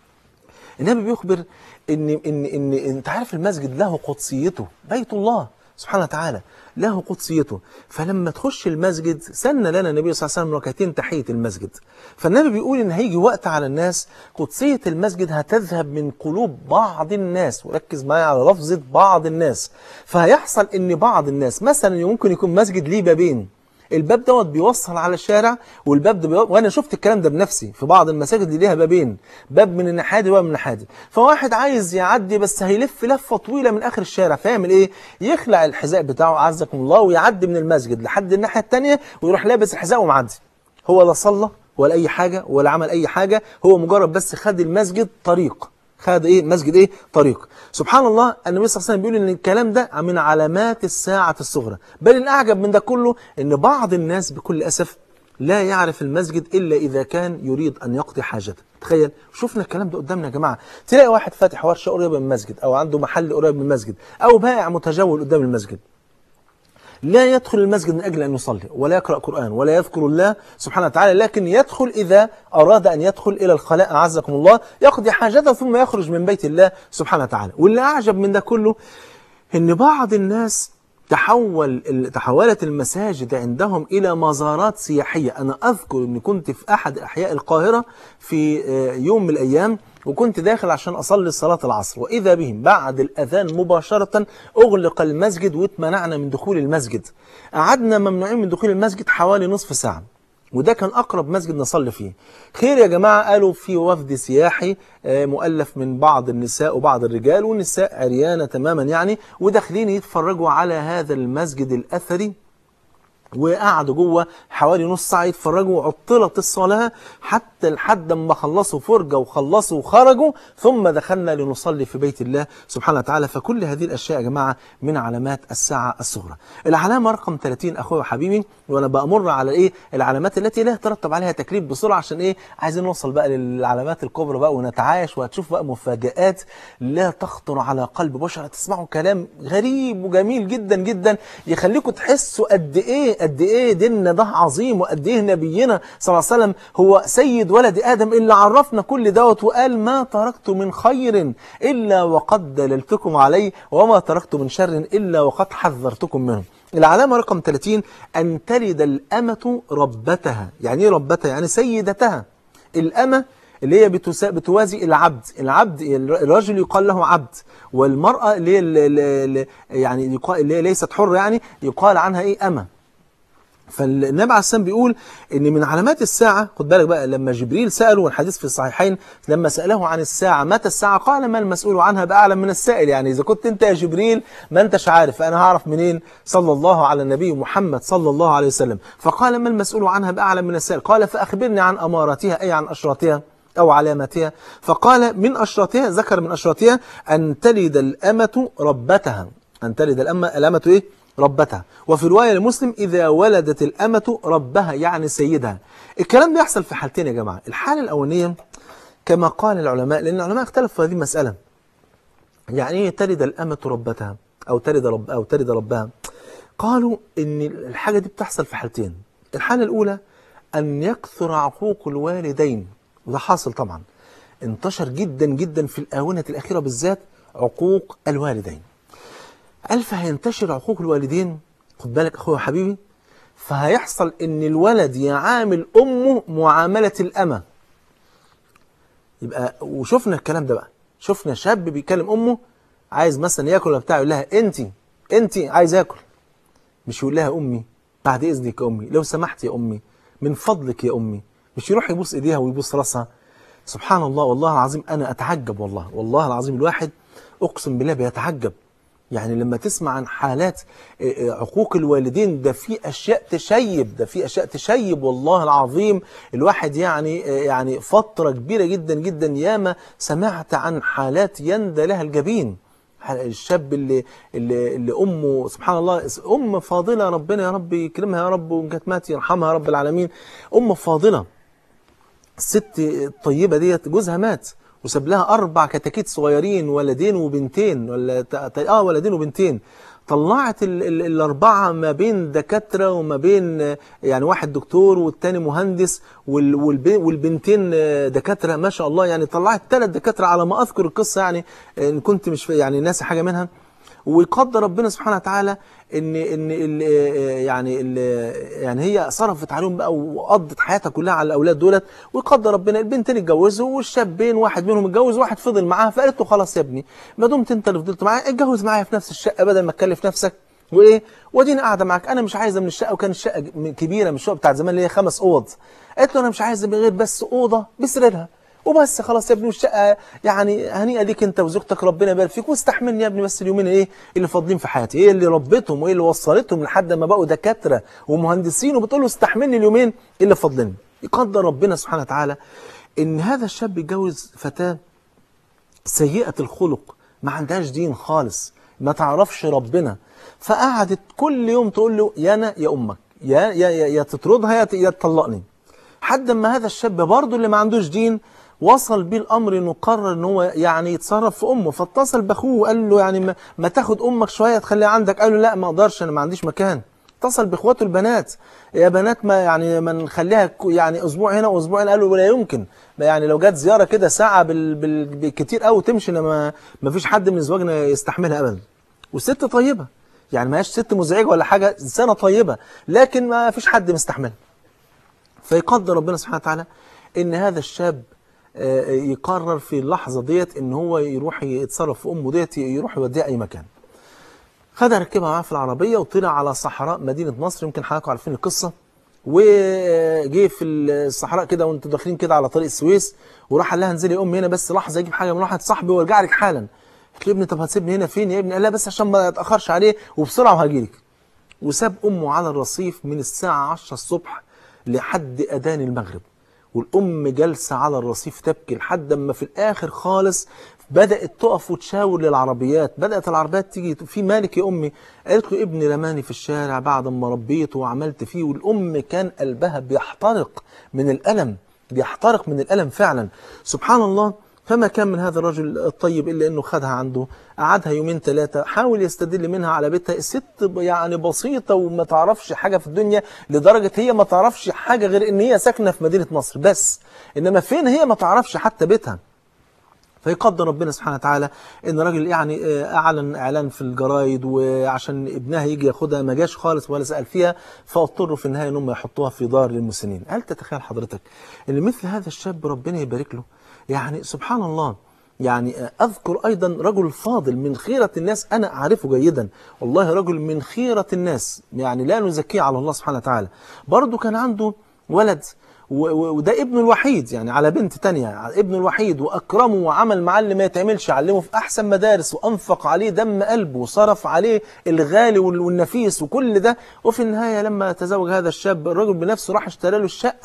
S1: النبي بيخبر ان ان ان انت عارف المسجد له قدسيته بيت الله سبحانه وتعالى له قدسيته فلما تخش المسجد سن لنا النبي صلى الله عليه وسلم ركعتين تحيه المسجد فالنبي بيقول ان هيجي وقت على الناس قدسيه المسجد هتذهب من قلوب بعض الناس وركز معايا على لفظه بعض الناس فهيحصل ان بعض الناس مثلا ممكن يكون مسجد ليه بابين الباب دوت بيوصل على الشارع والباب ده بيو... وانا شفت الكلام ده بنفسي في بعض المساجد اللي ليها بابين باب من الناحيه دي وباب من الناحيه دي فواحد عايز يعدي بس هيلف لفه طويله من اخر الشارع فيعمل ايه يخلع الحذاء بتاعه عزكم الله ويعدي من المسجد لحد الناحيه الثانيه ويروح لابس الحذاء ومعدي هو لا صلى ولا اي حاجه ولا عمل اي حاجه هو مجرد بس خد المسجد طريق خد ايه مسجد ايه طريق سبحان الله النبي صلى الله عليه وسلم بيقول ان الكلام ده من علامات الساعه الصغرى بل الاعجب من ده كله ان بعض الناس بكل اسف لا يعرف المسجد الا اذا كان يريد ان يقضي حاجته تخيل شفنا الكلام ده قدامنا يا جماعه تلاقي واحد فاتح ورشه قريبه من المسجد او عنده محل قريب من المسجد او بائع متجول قدام المسجد لا يدخل المسجد من أجل أن يصلي ولا يقرأ قرآن ولا يذكر الله سبحانه وتعالى لكن يدخل إذا أراد أن يدخل إلى الخلاء أعزكم الله يقضي حاجته ثم يخرج من بيت الله سبحانه وتعالى واللي أعجب من ده كله أن بعض الناس تحول تحولت المساجد عندهم إلى مزارات سياحية أنا أذكر أني كنت في أحد أحياء القاهرة في يوم من الأيام وكنت داخل عشان أصلي صلاة العصر وإذا بهم بعد الأذان مباشرة أغلق المسجد واتمنعنا من دخول المسجد قعدنا ممنوعين من دخول المسجد حوالي نصف ساعة وده كان أقرب مسجد نصلي فيه خير يا جماعة قالوا في وفد سياحي مؤلف من بعض النساء وبعض الرجال والنساء عريانة تماما يعني وداخلين يتفرجوا على هذا المسجد الأثري وقعدوا جوه حوالي نص ساعه يتفرجوا وعطلت الصلاه حتى لحد ما خلصوا فرجه وخلصوا وخرجوا ثم دخلنا لنصلي في بيت الله سبحانه وتعالى فكل هذه الاشياء يا جماعه من علامات الساعه الصغرى. العلامه رقم 30 اخويا وحبيبي وانا بامر على ايه العلامات التي لا يترتب عليها تكليف بسرعه عشان ايه عايزين نوصل بقى للعلامات الكبرى بقى ونتعايش وهتشوف بقى مفاجآت لا تخطر على قلب بشر هتسمعوا كلام غريب وجميل جدا جدا يخليكم تحسوا قد ايه قد ايه ديننا ده عظيم وقد ايه نبينا صلى الله عليه وسلم هو سيد ولد ادم اللي عرفنا كل دوت وقال ما تركت من خير الا وقد دللتكم عليه وما تركت من شر الا وقد حذرتكم منه العلامة رقم 30 أن تلد الأمة ربتها يعني إيه ربتها؟ يعني سيدتها الأمة اللي هي بتوازي العبد العبد الرجل يقال له عبد والمرأة اللي هي اللي يعني يقال اللي هي ليست حرة يعني يقال عنها إيه أمة فالنبي عليه السلام بيقول ان من علامات الساعه خد بالك بقى لما جبريل ساله والحديث في الصحيحين لما ساله عن الساعه متى الساعه قال ما المسؤول عنها باعلم من السائل يعني اذا كنت انت يا جبريل ما انتش عارف فانا هعرف منين صلى الله على النبي محمد صلى الله عليه وسلم فقال ما المسؤول عنها باعلم من السائل قال فاخبرني عن اماراتها اي عن اشراطها أو علاماتها فقال من أشراطها ذكر من أشراطها أن تلد الأمة ربتها أن تلد الأمة الأمة إيه؟ ربتها وفي رواية لمسلم إذا ولدت الأمة ربها يعني سيدها الكلام ده يحصل في حالتين يا جماعة الحالة الأولانية كما قال العلماء لأن العلماء اختلفوا في هذه المسألة يعني ايه تلد الأمة ربتها أو تلد رب أو تلد ربها قالوا إن الحاجة دي بتحصل في حالتين الحالة الأولى أن يكثر عقوق الوالدين وده حاصل طبعا انتشر جدا جدا في الآونة الأخيرة بالذات عقوق الوالدين قال فهينتشر عقوق الوالدين خد بالك أخويا وحبيبي فهيحصل إن الولد يعامل أمه معاملة الأمة يبقى وشفنا الكلام ده بقى شفنا شاب بيكلم امه عايز مثلا ياكل ولا بتاع يقول لها انت انت عايز اكل مش يقول لها امي بعد اذنك يا امي لو سمحت يا امي من فضلك يا امي مش يروح يبوس ايديها ويبوس راسها سبحان الله والله العظيم انا اتعجب والله والله العظيم الواحد اقسم بالله بيتعجب يعني لما تسمع عن حالات عقوق الوالدين ده في اشياء تشيب ده في اشياء تشيب والله العظيم الواحد يعني يعني فتره كبيره جدا جدا ياما سمعت عن حالات يندى لها الجبين الشاب اللي اللي, اللي امه سبحان الله ام فاضله ربنا يا رب يكرمها يا رب وان كانت مات يرحمها يا رب العالمين ام فاضله الست الطيبه ديت جوزها مات وساب لها اربع كتاكيت صغيرين ولدين وبنتين ولا اه ولدين وبنتين طلعت ال ال الاربعه ما بين دكاتره وما بين يعني واحد دكتور والتاني مهندس وال والبنتين دكاتره ما شاء الله يعني طلعت ثلاث دكاتره على ما اذكر القصه يعني ان كنت مش يعني ناسي حاجه منها ويقدر ربنا سبحانه وتعالى ان ان ال يعني ال يعني هي صرفت عليهم بقى وقضت حياتها كلها على الاولاد دولت ويقدر ربنا البنتين اتجوزوا والشابين واحد منهم اتجوز واحد فضل معاها فقالت له خلاص يا ابني ما دمت انت اللي فضلت معايا اتجوز معايا في نفس الشقه بدل ما تكلف نفسك وايه واديني قاعده معاك انا مش عايزه من الشقه وكان الشقه كبيره مش الشقه بتاعت زمان اللي هي خمس اوض قالت له انا مش عايزه غير بس اوضه بسريرها وبس خلاص يا ابني والشقه يعني هنيئه ليك انت وزوجتك ربنا يبارك فيك واستحملني يا ابني بس اليومين ايه اللي فاضلين في حياتي ايه اللي ربتهم وايه اللي وصلتهم لحد ما بقوا دكاتره ومهندسين وبتقول له استحملني اليومين اللي فاضلين يقدر ربنا سبحانه وتعالى ان هذا الشاب يتجوز فتاه سيئه الخلق ما عندهاش دين خالص ما تعرفش ربنا فقعدت كل يوم تقول له يا انا يا امك يا يا يا, يا تطردها يا, يا تطلقني حد ما هذا الشاب برضه اللي ما عندوش دين وصل بيه الامر انه قرر ان هو يعني يتصرف في امه فاتصل باخوه وقال له يعني ما, ما تاخد امك شويه تخليها عندك قال له لا ما اقدرش انا ما عنديش مكان اتصل باخواته البنات يا بنات ما يعني ما نخليها يعني اسبوع هنا واسبوع هنا قالوا ولا يمكن يعني لو جت زياره كده ساعه بال بال بالكتير قوي تمشي انما ما فيش حد من ازواجنا يستحملها ابدا والست طيبه يعني ما هيش ست مزعجه ولا حاجه انسانه طيبه لكن ما فيش حد مستحملها فيقدر ربنا سبحانه وتعالى ان هذا الشاب يقرر في اللحظة ديت ان هو يروح يتصرف في امه ديت يروح يوديها اي مكان خدها ركبها معاه في العربية وطلع على صحراء مدينة نصر يمكن حضراتكم عارفين القصة وجه في الصحراء كده وانتوا داخلين كده على طريق السويس وراح قال لها انزلي يا امي هنا بس لحظة اجيب حاجة من واحد صاحبي وارجع لك حالا قلت له يا ابني طب هتسيبني هنا فين يا ابني قال لها بس عشان ما اتاخرش عليه وبسرعة وهجيلك وساب امه على الرصيف من الساعة 10 الصبح لحد اذان المغرب والأم جالسة على الرصيف تبكي لحد ما في الآخر خالص بدأت تقف وتشاور للعربيات بدأت العربيات تيجي في مالك يا أمي قالت له ابني رماني في الشارع بعد ما ربيته وعملت فيه والأم كان قلبها بيحترق من الألم بيحترق من الألم فعلا سبحان الله فما كان من هذا الرجل الطيب إلا أنه خدها عنده قعدها يومين ثلاثة حاول يستدل منها على بيتها الست يعني بسيطة وما تعرفش حاجة في الدنيا لدرجة هي ما تعرفش حاجة غير أن هي ساكنة في مدينة نصر بس إنما فين هي ما تعرفش حتى بيتها فيقدر ربنا سبحانه وتعالى ان راجل يعني اعلن اعلان في الجرايد وعشان ابنها يجي ياخدها ما جاش خالص ولا سال فيها فاضطروا في النهايه ان هم يحطوها في دار للمسنين هل تتخيل حضرتك ان مثل هذا الشاب ربنا يبارك له يعني سبحان الله يعني أذكر أيضا رجل فاضل من خيرة الناس أنا أعرفه جيدا والله رجل من خيرة الناس يعني لا نزكيه على الله سبحانه وتعالى برضه كان عنده ولد وده ابنه الوحيد يعني على بنت تانية ابنه الوحيد وأكرمه وعمل معاه اللي ما يتعملش علمه في أحسن مدارس وأنفق عليه دم قلبه وصرف عليه الغالي والنفيس وكل ده وفي النهاية لما تزوج هذا الشاب الرجل بنفسه راح اشترى له الشقة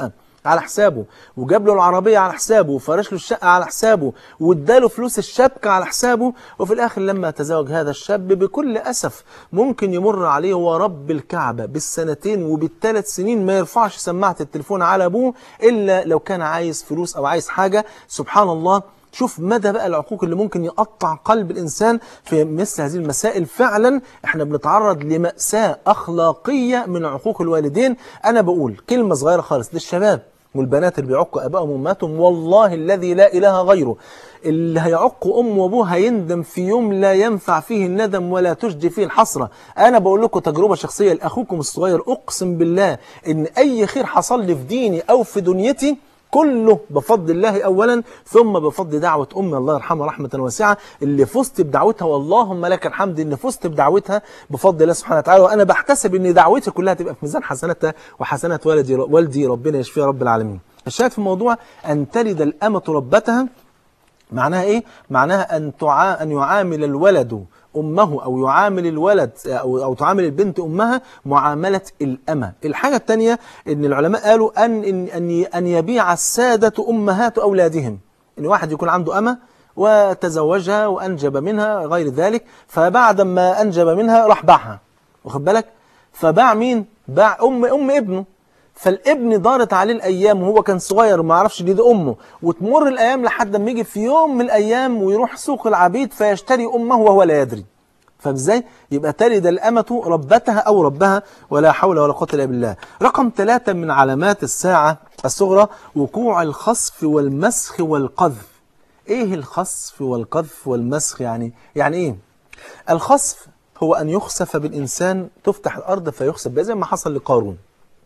S1: على حسابه وجاب له العربية على حسابه وفرش له الشقة على حسابه واداله فلوس الشبكة على حسابه وفي الآخر لما تزوج هذا الشاب بكل أسف ممكن يمر عليه ورب الكعبة بالسنتين وبالثلاث سنين ما يرفعش سماعة التليفون على أبوه إلا لو كان عايز فلوس أو عايز حاجة سبحان الله شوف مدى بقى العقوق اللي ممكن يقطع قلب الإنسان في مثل هذه المسائل فعلا احنا بنتعرض لمأساة أخلاقية من عقوق الوالدين أنا بقول كلمة صغيرة خالص للشباب والبنات اللي بيعقوا ابائهم وامهاتهم والله الذي لا اله غيره اللي هيعق امه وابوه هيندم في يوم لا ينفع فيه الندم ولا تجدي فيه الحسره انا بقول لكم تجربه شخصيه لاخوكم الصغير اقسم بالله ان اي خير حصل لي في ديني او في دنيتي كله بفضل الله اولا ثم بفضل دعوه امي الله يرحمها رحمه واسعه اللي فزت بدعوتها واللهم لك الحمد ان فزت بدعوتها بفضل الله سبحانه وتعالى وانا بحتسب ان دعوتي كلها تبقى في ميزان حسناتها وحسنات والدي والدي ربنا يشفيها رب العالمين. الشاهد في الموضوع ان تلد الامه ربتها معناها ايه؟ معناها ان تعا... ان يعامل الولد امه او يعامل الولد او او تعامل البنت امها معامله الامه. الحاجه الثانيه ان العلماء قالوا ان ان ان, أن يبيع الساده امهات اولادهم. ان واحد يكون عنده امه وتزوجها وانجب منها غير ذلك فبعد ما انجب منها راح باعها. واخد بالك؟ فباع مين؟ باع ام ام ابنه. فالابن دارت عليه الايام وهو كان صغير وما يعرفش دي, دي امه وتمر الايام لحد ما يجي في يوم من الايام ويروح سوق العبيد فيشتري امه وهو لا يدري فاهم ازاي؟ يبقى تلد الامه ربتها او ربها ولا حول ولا قوه الا بالله. رقم ثلاثة من علامات الساعه الصغرى وقوع الخصف والمسخ والقذف. ايه الخصف والقذف والمسخ يعني؟ يعني ايه؟ الخصف هو ان يخسف بالانسان تفتح الارض فيخسف بها زي ما حصل لقارون.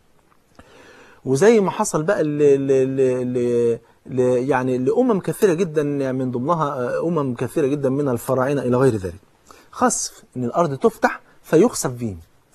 S1: وزي ما حصل بقى ل ل ل ل ل يعني لأمم كثيرة جدا من ضمنها أمم كثيرة جدا من الفراعنة إلى غير ذلك خسف أن الأرض تفتح فيخسف به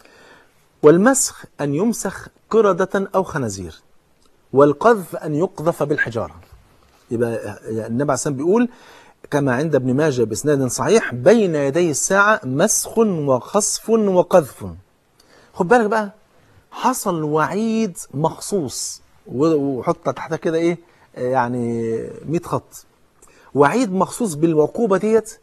S1: والمسخ أن يمسخ قردة أو خنازير والقذف أن يقذف بالحجارة يبقى النبي عليه الصلاة بيقول كما عند ابن ماجه بإسناد صحيح بين يدي الساعة مسخ وخسف وقذف خد بالك بقى حصل وعيد مخصوص وحط تحتها كده ايه يعني 100 خط وعيد مخصوص بالعقوبه ديت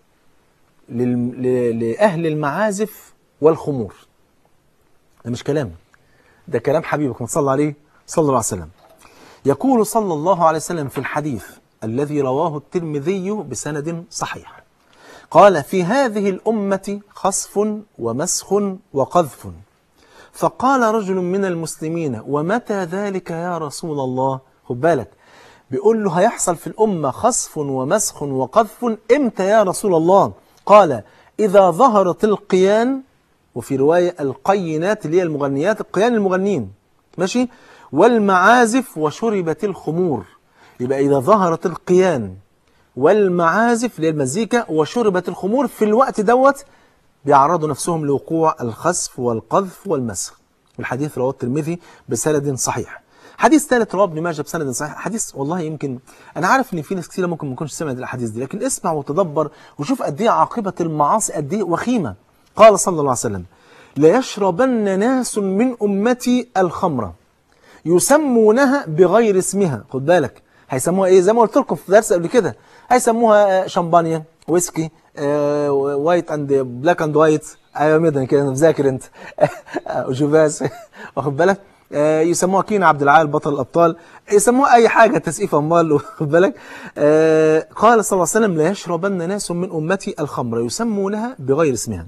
S1: لاهل المعازف والخمور ده مش كلام ده كلام حبيبك صلى عليه صلى الله عليه وسلم يقول صلى الله عليه وسلم في الحديث الذي رواه الترمذي بسند صحيح قال في هذه الأمة خصف ومسخ وقذف فقال رجل من المسلمين ومتى ذلك يا رسول الله خد بالك بيقول له هيحصل في الأمة خصف ومسخ وقذف إمتى يا رسول الله قال إذا ظهرت القيان وفي رواية القينات اللي هي المغنيات القيان المغنين ماشي والمعازف وشربت الخمور يبقى إذا ظهرت القيان والمعازف اللي هي المزيكا وشربت الخمور في الوقت دوت بيعرضوا نفسهم لوقوع الخسف والقذف والمسخ والحديث رواه الترمذي بسند صحيح حديث ثالث رواه ابن ماجه بسند صحيح حديث والله يمكن انا عارف ان في ناس كثيره ممكن ما تكونش سمعت الاحاديث دي لكن اسمع وتدبر وشوف قد ايه عاقبه المعاصي قد ايه وخيمه قال صلى الله عليه وسلم ليشربن ناس من امتي الخمره يسمونها بغير اسمها خد بالك هيسموها ايه زي ما قلت لكم في درس قبل كده هيسموها شمبانيا ويسكي آه، وايت اند بلاك اند وايت ايوه مدن كده انا مذاكر انت وجوفاس واخد بالك آه، يسموها كين عبد العال بطل الابطال يسموها اي حاجه تسقيف اموال واخد بالك آه، قال صلى الله عليه وسلم لا يشربن ناس من امتي الخمر يسمونها بغير اسمها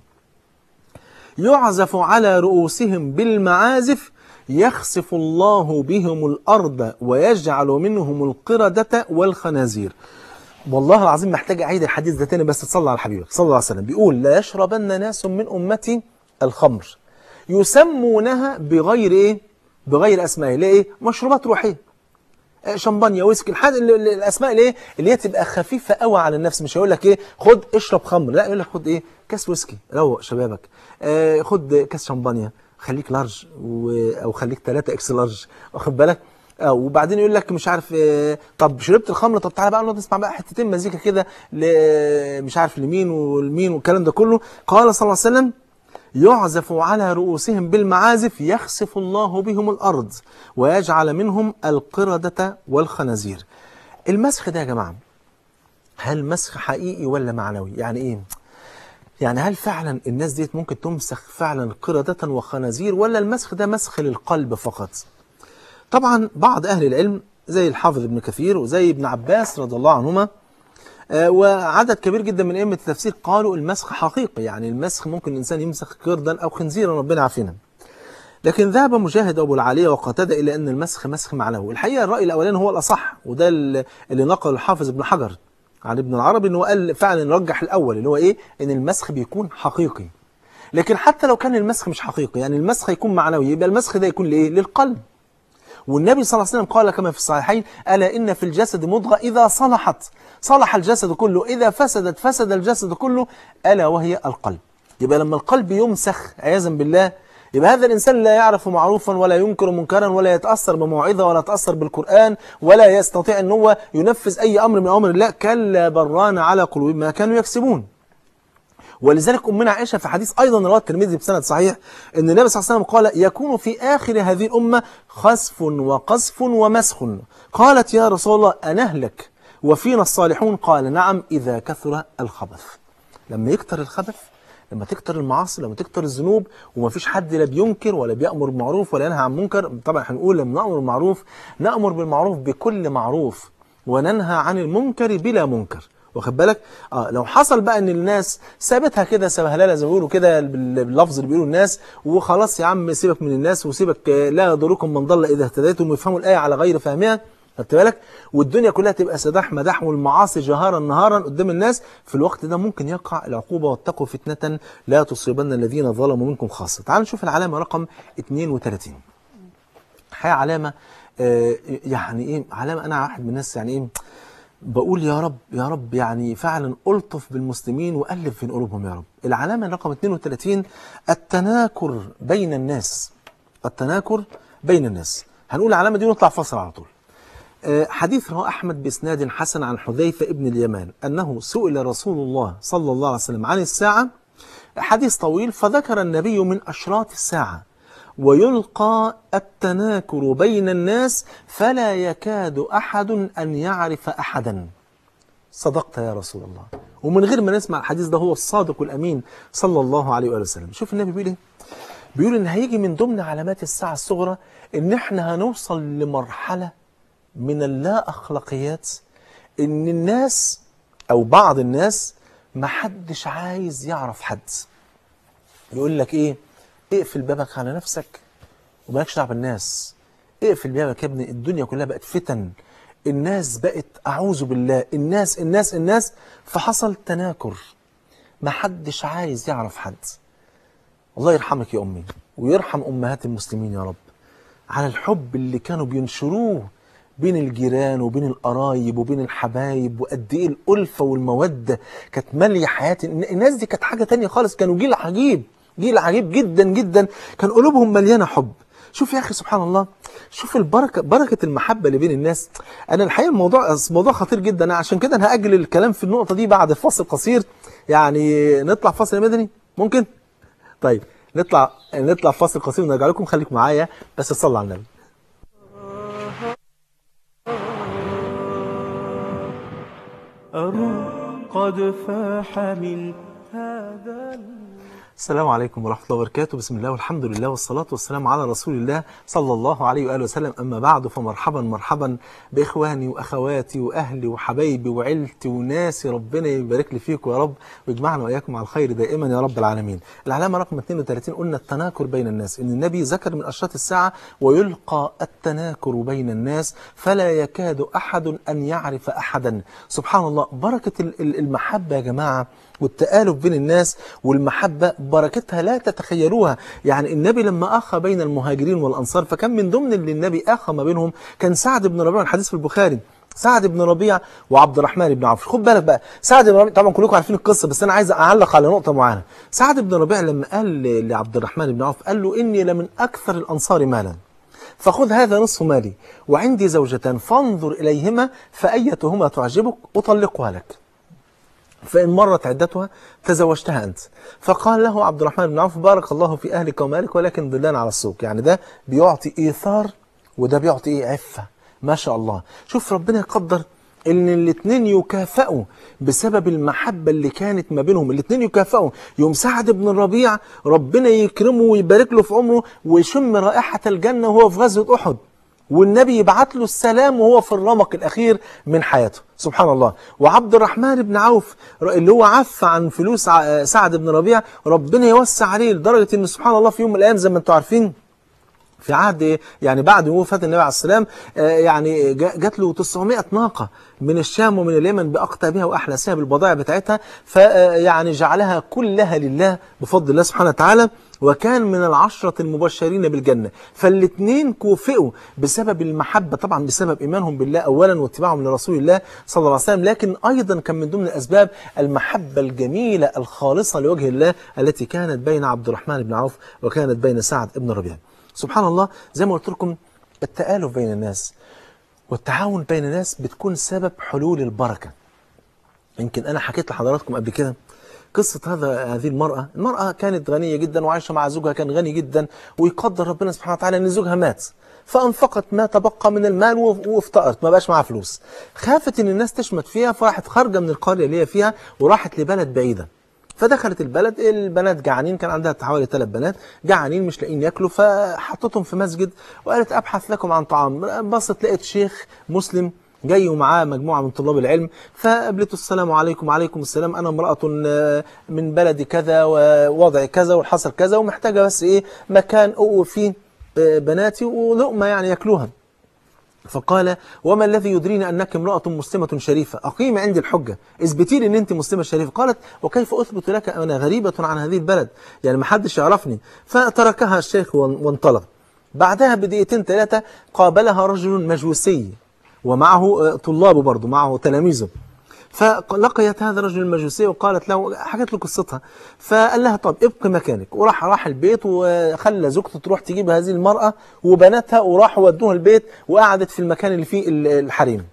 S1: يعزف على رؤوسهم بالمعازف يخسف الله بهم الارض ويجعل منهم القرده والخنازير والله العظيم محتاج اعيد الحديث ده تاني بس تصلى على حبيبك صلى الله عليه وسلم بيقول لا يشربن ناس من امتي الخمر يسمونها بغير ايه بغير اسماء ليه ايه مشروبات روحيه آه، شمبانيا ويسكي الحاجه ال- ال- الاسماء اللي ايه اللي هي تبقى خفيفه قوي على النفس مش هيقول لك ايه خد اشرب خمر لا يقول لك خد ايه كاس ويسكي روق شبابك آه خد كاس شمبانيا خليك لارج و... او خليك 3 اكس لارج واخد بالك آه وبعدين يقول لك مش عارف آه طب شربت الخمر طب تعالى بقى نقعد نسمع بقى حتتين مزيكا كده ل- مش عارف لمين والمين والكلام ده كله قال صلى الله عليه وسلم يعزف على رؤوسهم بالمعازف يخسف الله بهم الأرض ويجعل منهم القردة والخنازير المسخ ده يا جماعة هل مسخ حقيقي ولا معنوي يعني ايه يعني هل فعلا الناس ديت ممكن تمسخ فعلا قردة وخنازير ولا المسخ ده مسخ للقلب فقط طبعا بعض أهل العلم زي الحافظ ابن كثير وزي ابن عباس رضي الله عنهما آه، وعدد كبير جدا من أئمة التفسير قالوا المسخ حقيقي يعني المسخ ممكن الإنسان يمسخ قردا أو خنزيرا ربنا عافينا لكن ذهب مجاهد أبو العالية وقتادة إلى أن المسخ مسخ معنوي الحقيقة الرأي الأولاني هو الأصح وده اللي نقل الحافظ ابن حجر عن ابن العربي أنه قال فعلا رجح الأول اللي هو إيه أن المسخ بيكون حقيقي لكن حتى لو كان المسخ مش حقيقي يعني المسخ يكون معنوي يبقى المسخ ده يكون لإيه للقلب والنبي صلى الله عليه وسلم قال كما في الصحيحين ألا إن في الجسد مضغة إذا صلحت صلح الجسد كله إذا فسدت فسد الجسد كله ألا وهي القلب يبقى لما القلب يمسخ عياذا بالله يبقى هذا الإنسان لا يعرف معروفا ولا ينكر منكرا ولا يتأثر بموعظة ولا يتأثر بالقرآن ولا يستطيع أن هو ينفذ أي أمر من أمر الله كلا بران على قلوبهم ما كانوا يكسبون ولذلك أمنا عائشة في حديث أيضا رواه الترمذي بسند صحيح أن النبي صلى الله عليه وسلم قال يكون في آخر هذه الأمة خسف وقذف ومسخ قالت يا رسول الله أنهلك وفينا الصالحون قال نعم إذا كثر الخبث لما يكتر الخبث لما تكتر المعاصي لما تكتر الذنوب وما فيش حد لا بينكر ولا بيأمر بالمعروف ولا ينهى عن منكر طبعا هنقول لما نأمر بالمعروف نأمر بالمعروف بكل معروف وننهى عن المنكر بلا منكر واخد بالك اه لو حصل بقى ان الناس سابتها كده سبهلله زي ما بيقولوا كده باللفظ اللي بيقولوا الناس وخلاص يا عم سيبك من الناس وسيبك لا يضركم من ضل اذا اهتديتم ويفهموا الايه على غير فهمها خدت بالك والدنيا كلها تبقى سداح مداح والمعاصي جهارا نهارا قدام الناس في الوقت ده ممكن يقع العقوبه واتقوا فتنه لا تصيبن الذين ظلموا منكم خاصه تعالوا نشوف العلامه رقم 32 الحقيقه علامه آه يعني ايه علامه انا واحد من الناس يعني ايه بقول يا رب يا رب يعني فعلا ألطف بالمسلمين وألف في قلوبهم يا رب العلامة رقم 32 التناكر بين الناس التناكر بين الناس هنقول العلامة دي ونطلع فاصل على طول آه، حديث رواه أحمد بإسناد حسن عن حذيفة ابن اليمان أنه سئل رسول الله صلى الله عليه وسلم عن الساعة حديث طويل فذكر النبي من أشراط الساعة ويلقى التناكر بين الناس فلا يكاد أحد أن يعرف أحدا صدقت يا رسول الله ومن غير ما نسمع الحديث ده هو الصادق الأمين صلى الله عليه وآله وسلم شوف النبي بيقول إيه بيقول إن هيجي من ضمن علامات الساعة الصغرى إن إحنا هنوصل لمرحلة من اللا أخلاقيات إن الناس أو بعض الناس محدش عايز يعرف حد يقول لك إيه اقفل بابك على نفسك ومالكش دعوه بالناس اقفل بابك يا ابني الدنيا كلها بقت فتن الناس بقت اعوذ بالله الناس الناس الناس فحصل تناكر ما حدش عايز يعرف حد الله يرحمك يا امي ويرحم امهات المسلمين يا رب على الحب اللي كانوا بينشروه بين الجيران وبين القرايب وبين الحبايب وقد ايه الالفه والموده كانت ماليه حياتي الناس دي كانت حاجه تانية خالص كانوا جيل عجيب جيل عجيب جدا جدا كان قلوبهم مليانه حب شوف يا اخي سبحان الله شوف البركه بركه المحبه اللي بين الناس انا الحقيقه الموضوع موضوع خطير جدا عشان كده انا هاجل الكلام في النقطه دي بعد فاصل قصير يعني نطلع فاصل يا مدني ممكن طيب نطلع نطلع فاصل قصير ونرجع لكم خليكم معايا بس صلوا على النبي
S2: أروح قد فاح من هذا
S1: السلام عليكم ورحمة الله وبركاته بسم الله والحمد لله والصلاة والسلام على رسول الله صلى الله عليه وآله وسلم أما بعد فمرحبا مرحبا بإخواني وأخواتي وأهلي وحبايبي وعيلتي وناسي ربنا يبارك لي فيكم يا رب ويجمعنا وإياكم على الخير دائما يا رب العالمين العلامة رقم 32 قلنا التناكر بين الناس إن النبي ذكر من أشراط الساعة ويلقى التناكر بين الناس فلا يكاد أحد أن يعرف أحدا سبحان الله بركة المحبة يا جماعة والتآلف بين الناس والمحبة بركتها لا تتخيلوها يعني النبي لما أخى بين المهاجرين والأنصار فكان من ضمن اللي النبي أخى ما بينهم كان سعد بن ربيعة الحديث في البخاري سعد بن ربيع وعبد الرحمن بن عوف خد بالك بقى سعد بن ربيع طبعا كلكم عارفين القصه بس انا عايز اعلق على نقطه معينه سعد بن ربيع لما قال لعبد الرحمن بن عوف قال له اني لمن اكثر الانصار مالا فخذ هذا نصف مالي وعندي زوجتان فانظر اليهما فايتهما تعجبك اطلقها لك فإن مرت عدتها تزوجتها أنت فقال له عبد الرحمن بن عوف بارك الله في أهلك ومالك ولكن دلنا على السوق يعني ده بيعطي إيثار وده بيعطي إيه عفة ما شاء الله شوف ربنا يقدر ان الاثنين يكافئوا بسبب المحبة اللي كانت ما بينهم الاثنين يكافئوا يوم سعد بن الربيع ربنا يكرمه ويبارك له في عمره ويشم رائحة الجنة وهو في غزوة أحد والنبي يبعت له السلام وهو في الرمق الأخير من حياته سبحان الله وعبد الرحمن بن عوف اللي هو عف عن فلوس ع- سعد بن ربيع ربنا يوسع عليه لدرجة ان سبحان الله في يوم من الأيام زي ما انتم عارفين في عهد إيه؟ يعني بعد وفاة النبي عليه السلام آه، يعني جا- جات له 900 ناقة من الشام ومن اليمن بأقطابها وأحلاسها بالبضائع بتاعتها فيعني جعلها كلها لله بفضل الله سبحانه وتعالى وكان من العشرة المبشرين بالجنة فالاثنين كوفئوا بسبب المحبة طبعا بسبب إيمانهم بالله أولا واتباعهم لرسول الله صلى الله عليه وسلم لكن أيضا كان من ضمن الأسباب المحبة الجميلة الخالصة لوجه الله التي كانت بين عبد الرحمن بن عوف وكانت بين سعد بن ربيع سبحان الله زي ما قلت لكم التآلف بين الناس والتعاون بين الناس بتكون سبب حلول البركة يمكن أنا حكيت لحضراتكم قبل كده قصة هذا هذه المرأة المرأة كانت غنية جدا وعايشة مع زوجها كان غني جدا ويقدر ربنا سبحانه وتعالى أن زوجها مات فأنفقت ما تبقى من المال وف- وافتقرت ما بقاش معاها فلوس خافت أن الناس تشمت فيها فراحت خارجة من القرية اللي هي فيها وراحت لبلد بعيدة فدخلت البلد البنات جعانين كان عندها حوالي ثلاث بنات جعانين مش لاقيين ياكلوا فحطتهم في مسجد وقالت ابحث لكم عن طعام بصت لقيت شيخ مسلم جاي ومعاه مجموعة من طلاب العلم فقابلته السلام عليكم وعليكم السلام أنا امرأة آه، من بلد كذا ووضع كذا والحصل كذا ومحتاجة بس إيه مكان أقوى فيه آه، بناتي ولقمة يعني ياكلوها فقال وما الذي يدريني أنك امرأة مسلمة شريفة أقيم عندي الحجة اثبتي لي أن أنت مسلمة شريفة قالت وكيف أثبت لك أنا غريبة عن هذه البلد يعني ما حدش يعرفني فتركها الشيخ وان- وانطلق بعدها بدقيقتين ثلاثة قابلها رجل مجوسي ومعه آه، طلابه برضه معه تلاميذه فلقيت هذا الرجل المجوسي وقالت له حكت له قصتها فقال لها طب ابقي مكانك وراح راح البيت وخلى زوجته تروح تجيب هذه المرأة وبناتها وراحوا ودوها البيت وقعدت في المكان اللي فيه ال- الحريم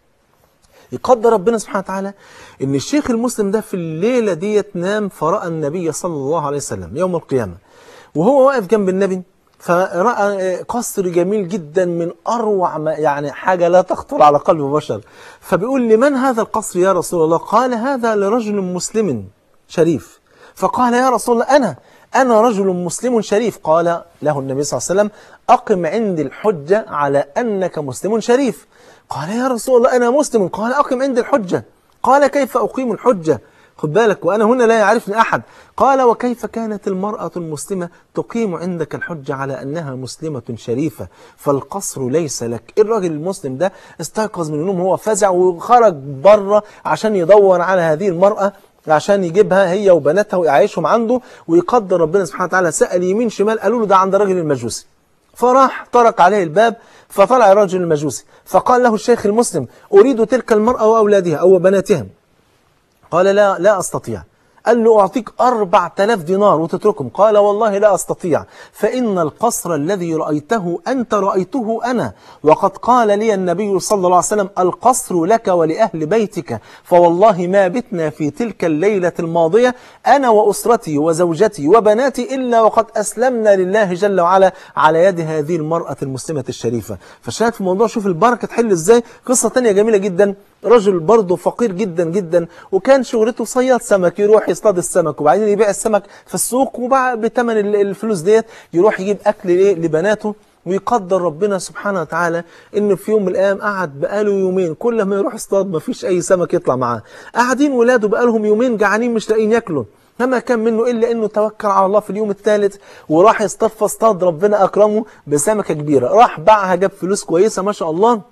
S1: يقدر ربنا سبحانه وتعالى ان الشيخ المسلم ده في الليلة ديت نام فرأى النبي صلى الله عليه وسلم يوم القيامة وهو واقف جنب النبي فرأى قصر جميل جدا من أروع ما يعني حاجة لا تخطر على قلب بشر فبيقول لمن هذا القصر يا رسول الله قال هذا لرجل مسلم شريف فقال يا رسول الله أنا أنا رجل مسلم شريف قال له النبي صلى الله عليه وسلم أقم عندي الحجة على أنك مسلم شريف قال يا رسول الله أنا مسلم قال أقم عندي الحجة قال كيف أقيم الحجة خد بالك وأنا هنا لا يعرفني أحد قال وكيف كانت المرأة المسلمة تقيم عندك الحجة على أنها مسلمة شريفة فالقصر ليس لك الراجل المسلم ده استيقظ من النوم هو فزع وخرج بره عشان يدور على هذه المرأة عشان يجيبها هي وبناتها ويعيشهم عنده ويقدر ربنا سبحانه وتعالى سأل يمين شمال قالوا له ده عند الراجل المجوسي فراح طرق عليه الباب فطلع الرجل المجوسي فقال له الشيخ المسلم أريد تلك المرأة وأولادها أو بناتها قال لا لا أستطيع قال له أعطيك أربع تلاف دينار وتتركهم قال والله لا أستطيع فإن القصر الذي رأيته أنت رأيته أنا وقد قال لي النبي صلى الله عليه وسلم القصر لك ولأهل بيتك فوالله ما بتنا في تلك الليلة الماضية أنا وأسرتي وزوجتي وبناتي إلا وقد أسلمنا لله جل وعلا على يد هذه المرأة المسلمة الشريفة فشاهد في الموضوع شوف البركة تحل إزاي قصة تانية جميلة جدا رجل برضه فقير جدا جدا وكان شغلته صياد سمك يروح يصطاد السمك وبعدين يبيع السمك في السوق وبعد بثمن ال- الفلوس ديت يروح يجيب اكل ليه لبناته ويقدر ربنا سبحانه وتعالى انه في يوم من الايام قعد بقاله يومين كل ما يروح يصطاد ما فيش اي سمك يطلع معاه قاعدين ولاده بقالهم يومين جعانين مش لاقيين ياكلوا فما كان منه الا انه توكل على الله في اليوم الثالث وراح يصطاد فاصطاد ربنا اكرمه بسمكه كبيره راح باعها جاب فلوس كويسه ما شاء الله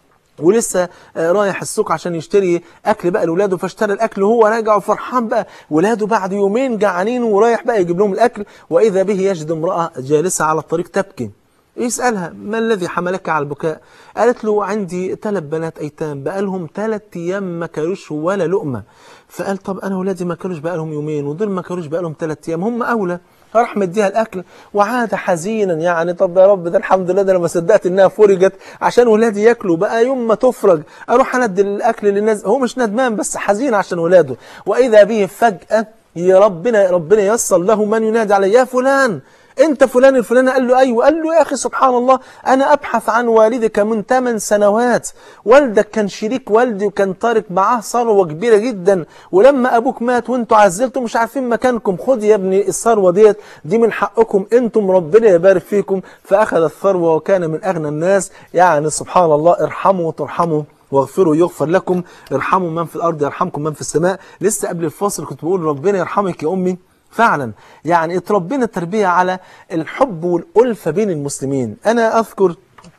S1: ولسه آه، رايح السوق عشان يشتري اكل بقى لاولاده فاشترى الاكل وهو راجع وفرحان بقى ولاده بعد يومين جعانين ورايح بقى يجيب لهم الاكل واذا به يجد امراه جالسه على الطريق تبكي يسالها ما الذي حملك على البكاء قالت له عندي ثلاث بنات ايتام بقالهم ثلاث ايام ما كلوش ولا لقمه فقال طب انا ولادي ما كلوش بقالهم يومين ودول ما كلوش بقالهم ثلاث ايام هم اولى راح مديها الاكل وعاد حزينا يعني طب يا رب ده الحمد لله ده انا ما صدقت انها فرجت عشان ولادي ياكلوا بقى يوم ما تفرج اروح اندي الاكل للناس هو مش ندمان بس حزين عشان ولاده واذا به فجاه يا ربنا ربنا ييسر له من ينادي عليه يا فلان انت فلان الفلاني قال له ايوه قال له يا اخي سبحان الله انا ابحث عن والدك من 8 سنوات والدك كان شريك والدي وكان تارك معاه ثروه كبيره جدا ولما ابوك مات وانتوا عزلتوا مش عارفين مكانكم خد يا ابني الثروه ديت دي من حقكم انتم ربنا يبارك فيكم فاخذ الثروه وكان من اغنى الناس يعني سبحان الله ارحموا ترحموا واغفروا يغفر لكم ارحموا من في الارض يرحمكم من في السماء لسه قبل الفاصل كنت بقول ربنا يرحمك يا امي فعلا يعني اتربينا التربية على الحب والألفة بين المسلمين أنا أذكر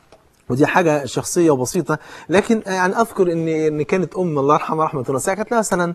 S1: ودي حاجة شخصية وبسيطة لكن يعني أذكر إن إن كانت أم الله يرحمها رحمة الله واسعة كانت مثلا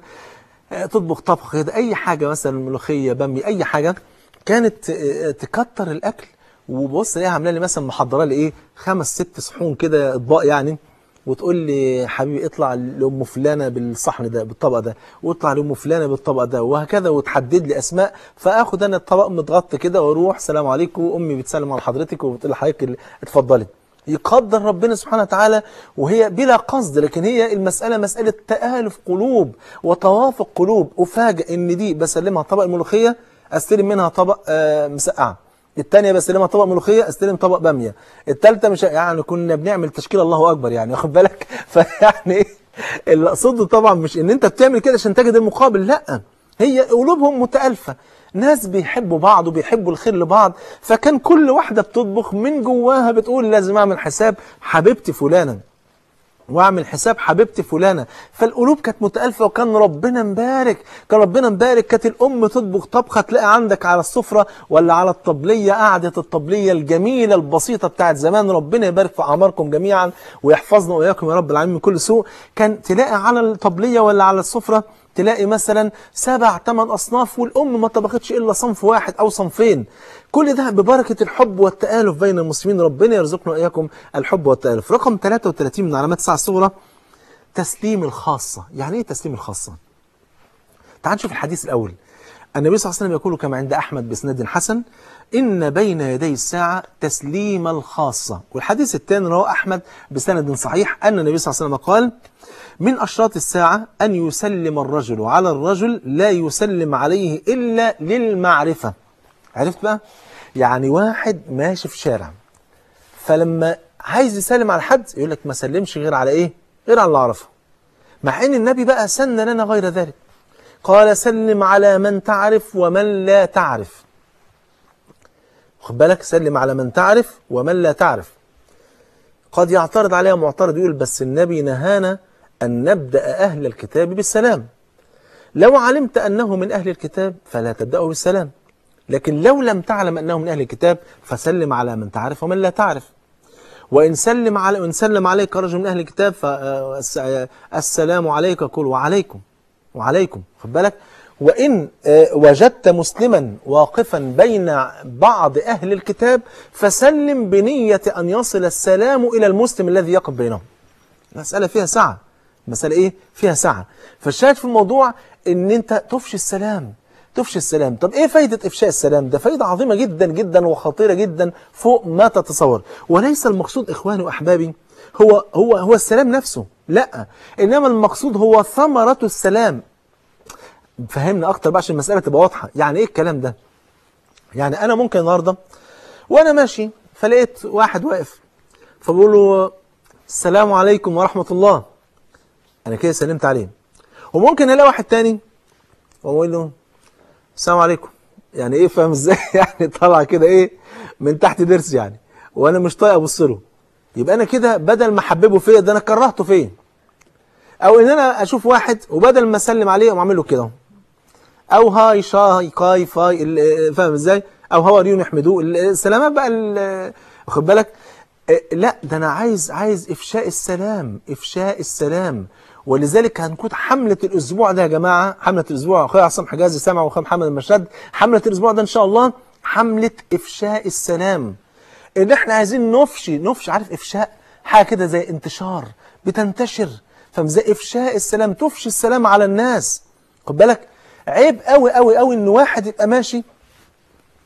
S1: تطبخ طبخ كده أي حاجة مثلا ملوخية بامي أي حاجة كانت تكتر الأكل وبص الاقيها عامله لي مثلا محضره لي ايه خمس ست صحون كده اطباق يعني وتقول لي حبيبي اطلع لام فلانه بالصحن ده بالطبق ده واطلع لام فلانه بالطبق ده وهكذا وتحدد لي اسماء فاخد انا الطبق متغطى كده واروح سلام عليكم امي بتسلم على حضرتك وبتقول لحضرتك اتفضلي يقدر ربنا سبحانه وتعالى وهي بلا قصد لكن هي المسألة مسألة تآلف قلوب وتوافق قلوب أفاجئ إن دي بسلمها طبق الملوخية أستلم منها طبق آه مسقعة الثانيه بستلمها طبق ملوخيه استلم طبق باميه الثالثه مش يعني كنا بنعمل تشكيل الله اكبر يعني واخد بالك فيعني ايه اللي اقصده طبعا مش ان انت بتعمل كده عشان تجد المقابل لا هي قلوبهم متالفه ناس بيحبوا بعض وبيحبوا الخير لبعض فكان كل واحده بتطبخ من جواها بتقول لازم اعمل حساب حبيبتي فلانه واعمل حساب حبيبتي فلانه فالقلوب كانت متالفه وكان ربنا مبارك كان ربنا مبارك كانت الام تطبخ طبخه تلاقي عندك على السفره ولا على الطبليه قعده الطبليه الجميله البسيطه بتاعت زمان ربنا يبارك في اعماركم جميعا ويحفظنا واياكم يا رب العالمين من كل سوء كان تلاقي على الطبليه ولا على السفره تلاقي مثلا سبع ثمان أصناف والأم ما طبختش إلا صنف واحد أو صنفين كل ده ببركة الحب والتآلف بين المسلمين ربنا يرزقنا وإياكم الحب والتآلف رقم 33 من علامات الساعة الصغرى تسليم الخاصة يعني إيه تسليم الخاصة؟ تعال نشوف الحديث الأول النبي صلى الله عليه وسلم يقول كما عند أحمد بسند حسن إن بين يدي الساعة تسليم الخاصة والحديث الثاني رواه أحمد بسند صحيح أن النبي صلى الله عليه وسلم قال من أشراط الساعة أن يسلم الرجل على الرجل لا يسلم عليه إلا للمعرفة عرفت بقى؟ يعني واحد ماشي في شارع فلما عايز يسلم على حد يقول لك ما سلمش غير على إيه؟ غير على اللي أعرفه مع إن النبي بقى سن لنا غير ذلك قال سلم على من تعرف ومن لا تعرف خد بالك سلم على من تعرف ومن لا تعرف قد يعترض عليها معترض يقول بس النبي نهانا أن نبدأ أهل الكتاب بالسلام لو علمت أنه من أهل الكتاب فلا تبدأه بالسلام لكن لو لم تعلم أنه من أهل الكتاب فسلم على من تعرف ومن لا تعرف وإن سلم على وإن سلم عليك رجل من أهل الكتاب فالسلام عليك قل وعليكم وعليكم خد بالك وإن وجدت مسلما واقفا بين بعض أهل الكتاب فسلم بنية أن يصل السلام إلى المسلم الذي يقف بينهم المسألة فيها سعة مسألة إيه؟ فيها سعة فالشاهد في الموضوع إن أنت تفشي السلام تفشي السلام طب إيه فايدة إفشاء السلام ده فايدة عظيمة جدا جدا وخطيرة جدا فوق ما تتصور وليس المقصود إخواني وأحبابي هو هو هو السلام نفسه لا إنما المقصود هو ثمرة السلام فهمنا أكتر بقى عشان المسألة تبقى واضحة يعني إيه الكلام ده يعني أنا ممكن النهاردة وأنا ماشي فلقيت واحد واقف فبقول له السلام عليكم ورحمة الله أنا كده سلمت عليه وممكن ألاقي واحد تاني وأقول له السلام عليكم يعني إيه فاهم إزاي يعني طالع كده إيه من تحت ضرس يعني وأنا مش طايق أبص له يبقى أنا كده بدل ما أحببه فيا ده أنا كرهته فيا أو إن أنا أشوف واحد وبدل ما أسلم عليه أقوم أعمل له كده أو هاي شاي كاي فاي فاهم إزاي أو هاو ار يو نحمدوه السلامات بقى واخد بالك لا ده انا عايز عايز افشاء السلام افشاء السلام ولذلك هنكون حملة الاسبوع ده يا جماعة حملة الاسبوع اخويا عصام حجازي سامع واخويا محمد المشهد حملة الاسبوع ده ان شاء الله حملة افشاء السلام ان احنا عايزين نفشي نفشي عارف افشاء حاجة كده زي انتشار بتنتشر فاهم زي افشاء السلام تفشي السلام على الناس خد بالك عيب قوي قوي قوي ان واحد يبقى ماشي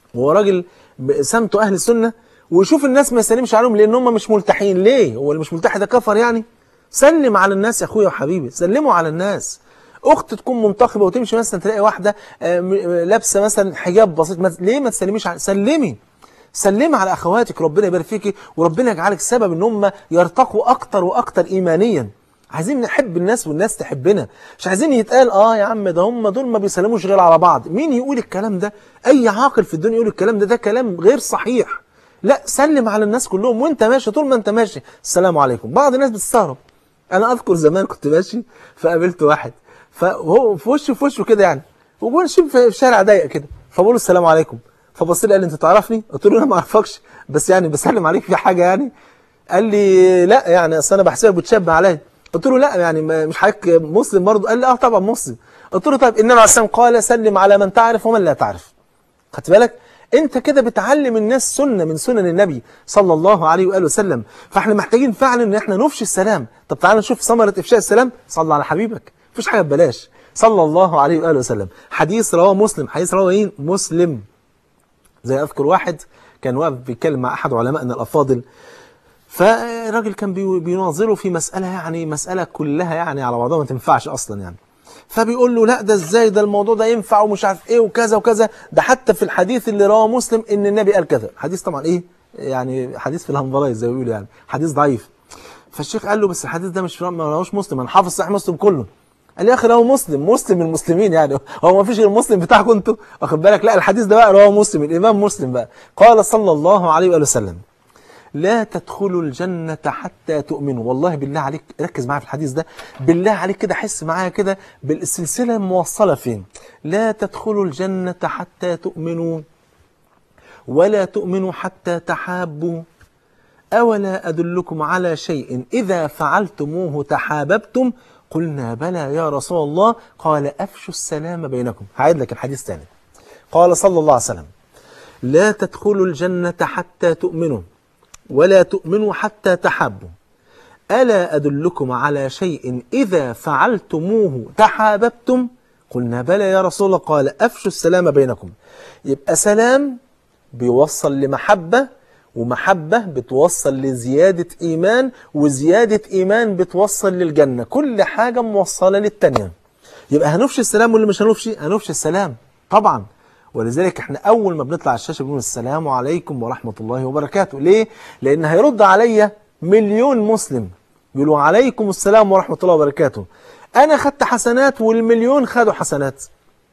S1: وهو راجل ب- سمته اهل السنه ويشوف الناس ما يسلمش عليهم لان هم مش ملتحين ليه هو اللي مش ملتحي ده كفر يعني سلم على الناس يا اخويا وحبيبي سلموا على الناس اخت تكون منتخبه وتمشي مثلا تلاقي واحده آه، م- آه، لابسه مثلا حجاب بسيط ما- ليه ما تسلميش على سلمي سلمي على اخواتك ربنا يبارك فيكي وربنا يجعلك سبب ان هم يرتقوا اكتر واكتر ايمانيا عايزين نحب الناس والناس تحبنا مش عايزين يتقال اه يا عم ده هم دول ما بيسلموش غير على بعض مين يقول الكلام ده اي عاقل في الدنيا يقول الكلام ده ده كلام غير صحيح لا سلم على الناس كلهم وانت ماشي طول ما انت ماشي السلام عليكم بعض الناس بتستغرب انا اذكر زمان كنت ماشي فقابلت واحد فهو في وشه في وشه كده يعني وجوه في شارع ضيق كده فبقول له السلام عليكم فبص لي قال لي انت تعرفني قلت له انا ما اعرفكش بس يعني بسلم عليك في حاجه يعني قال لي لا يعني اصل انا بحسبك بتشبه عليا قلت له لا يعني ما- مش حضرتك مسلم برضه قال لي اه طبعا مسلم قلت له طيب النبي عليه الصلاه والسلام قال سلم على من تعرف ومن لا تعرف خدت بالك انت كده بتعلم الناس سنه من سنن النبي صلى الله عليه واله وسلم فاحنا محتاجين فعلا ان احنا نفشي السلام طب تعالى نشوف ثمره افشاء السلام صلى على حبيبك مفيش حاجه ببلاش صلى الله عليه واله وسلم حديث رواه مسلم حديث رواه مين مسلم زي اذكر واحد كان واقف بيتكلم مع احد علمائنا الافاضل فالراجل كان بي- بيناظره في مسألة يعني مسألة كلها يعني على بعضها ما تنفعش أصلا يعني فبيقول له لا ده ازاي ده الموضوع ده ينفع ومش عارف ايه وكذا وكذا ده حتى في الحديث اللي رواه مسلم ان النبي قال كذا حديث طبعا ايه يعني حديث في الهنبلايز زي ما بيقولوا يعني حديث ضعيف فالشيخ قال له بس الحديث ده مش ما رواه مسلم انا حافظ صحيح مسلم كله قال لي يا اخي رواه مسلم مسلم المسلمين يعني هو ما فيش غير المسلم بتاعكم انتوا واخد بالك لا الحديث ده بقى رواه مسلم الامام مسلم بقى قال صلى الله عليه واله وسلم لا تدخلوا الجنة حتى تؤمنوا والله بالله عليك ركز معايا في الحديث ده بالله عليك كده حس معايا كده بالسلسلة الموصلة فين لا تدخلوا الجنة حتى تؤمنوا ولا تؤمنوا حتى تحابوا أولا أدلكم على شيء إذا فعلتموه تحاببتم قلنا بلى يا رسول الله قال أفشوا السلام بينكم هعيد لك الحديث تاني قال صلى الله عليه وسلم لا تدخلوا الجنة حتى تؤمنوا ولا تؤمنوا حتى تحابوا ألا أدلكم على شيء إذا فعلتموه تحاببتم قلنا بلى يا رسول الله قال أفشوا السلام بينكم يبقى سلام بيوصل لمحبة ومحبة بتوصل لزيادة إيمان وزيادة إيمان بتوصل للجنة كل حاجة موصلة للتانية يبقى هنفشي السلام ولا مش هنفشي هنفشي السلام طبعا ولذلك احنا اول ما بنطلع على الشاشه بنقول السلام عليكم ورحمه الله وبركاته ليه لان هيرد عليا مليون مسلم يقولوا عليكم السلام ورحمه الله وبركاته انا خدت حسنات والمليون خدوا حسنات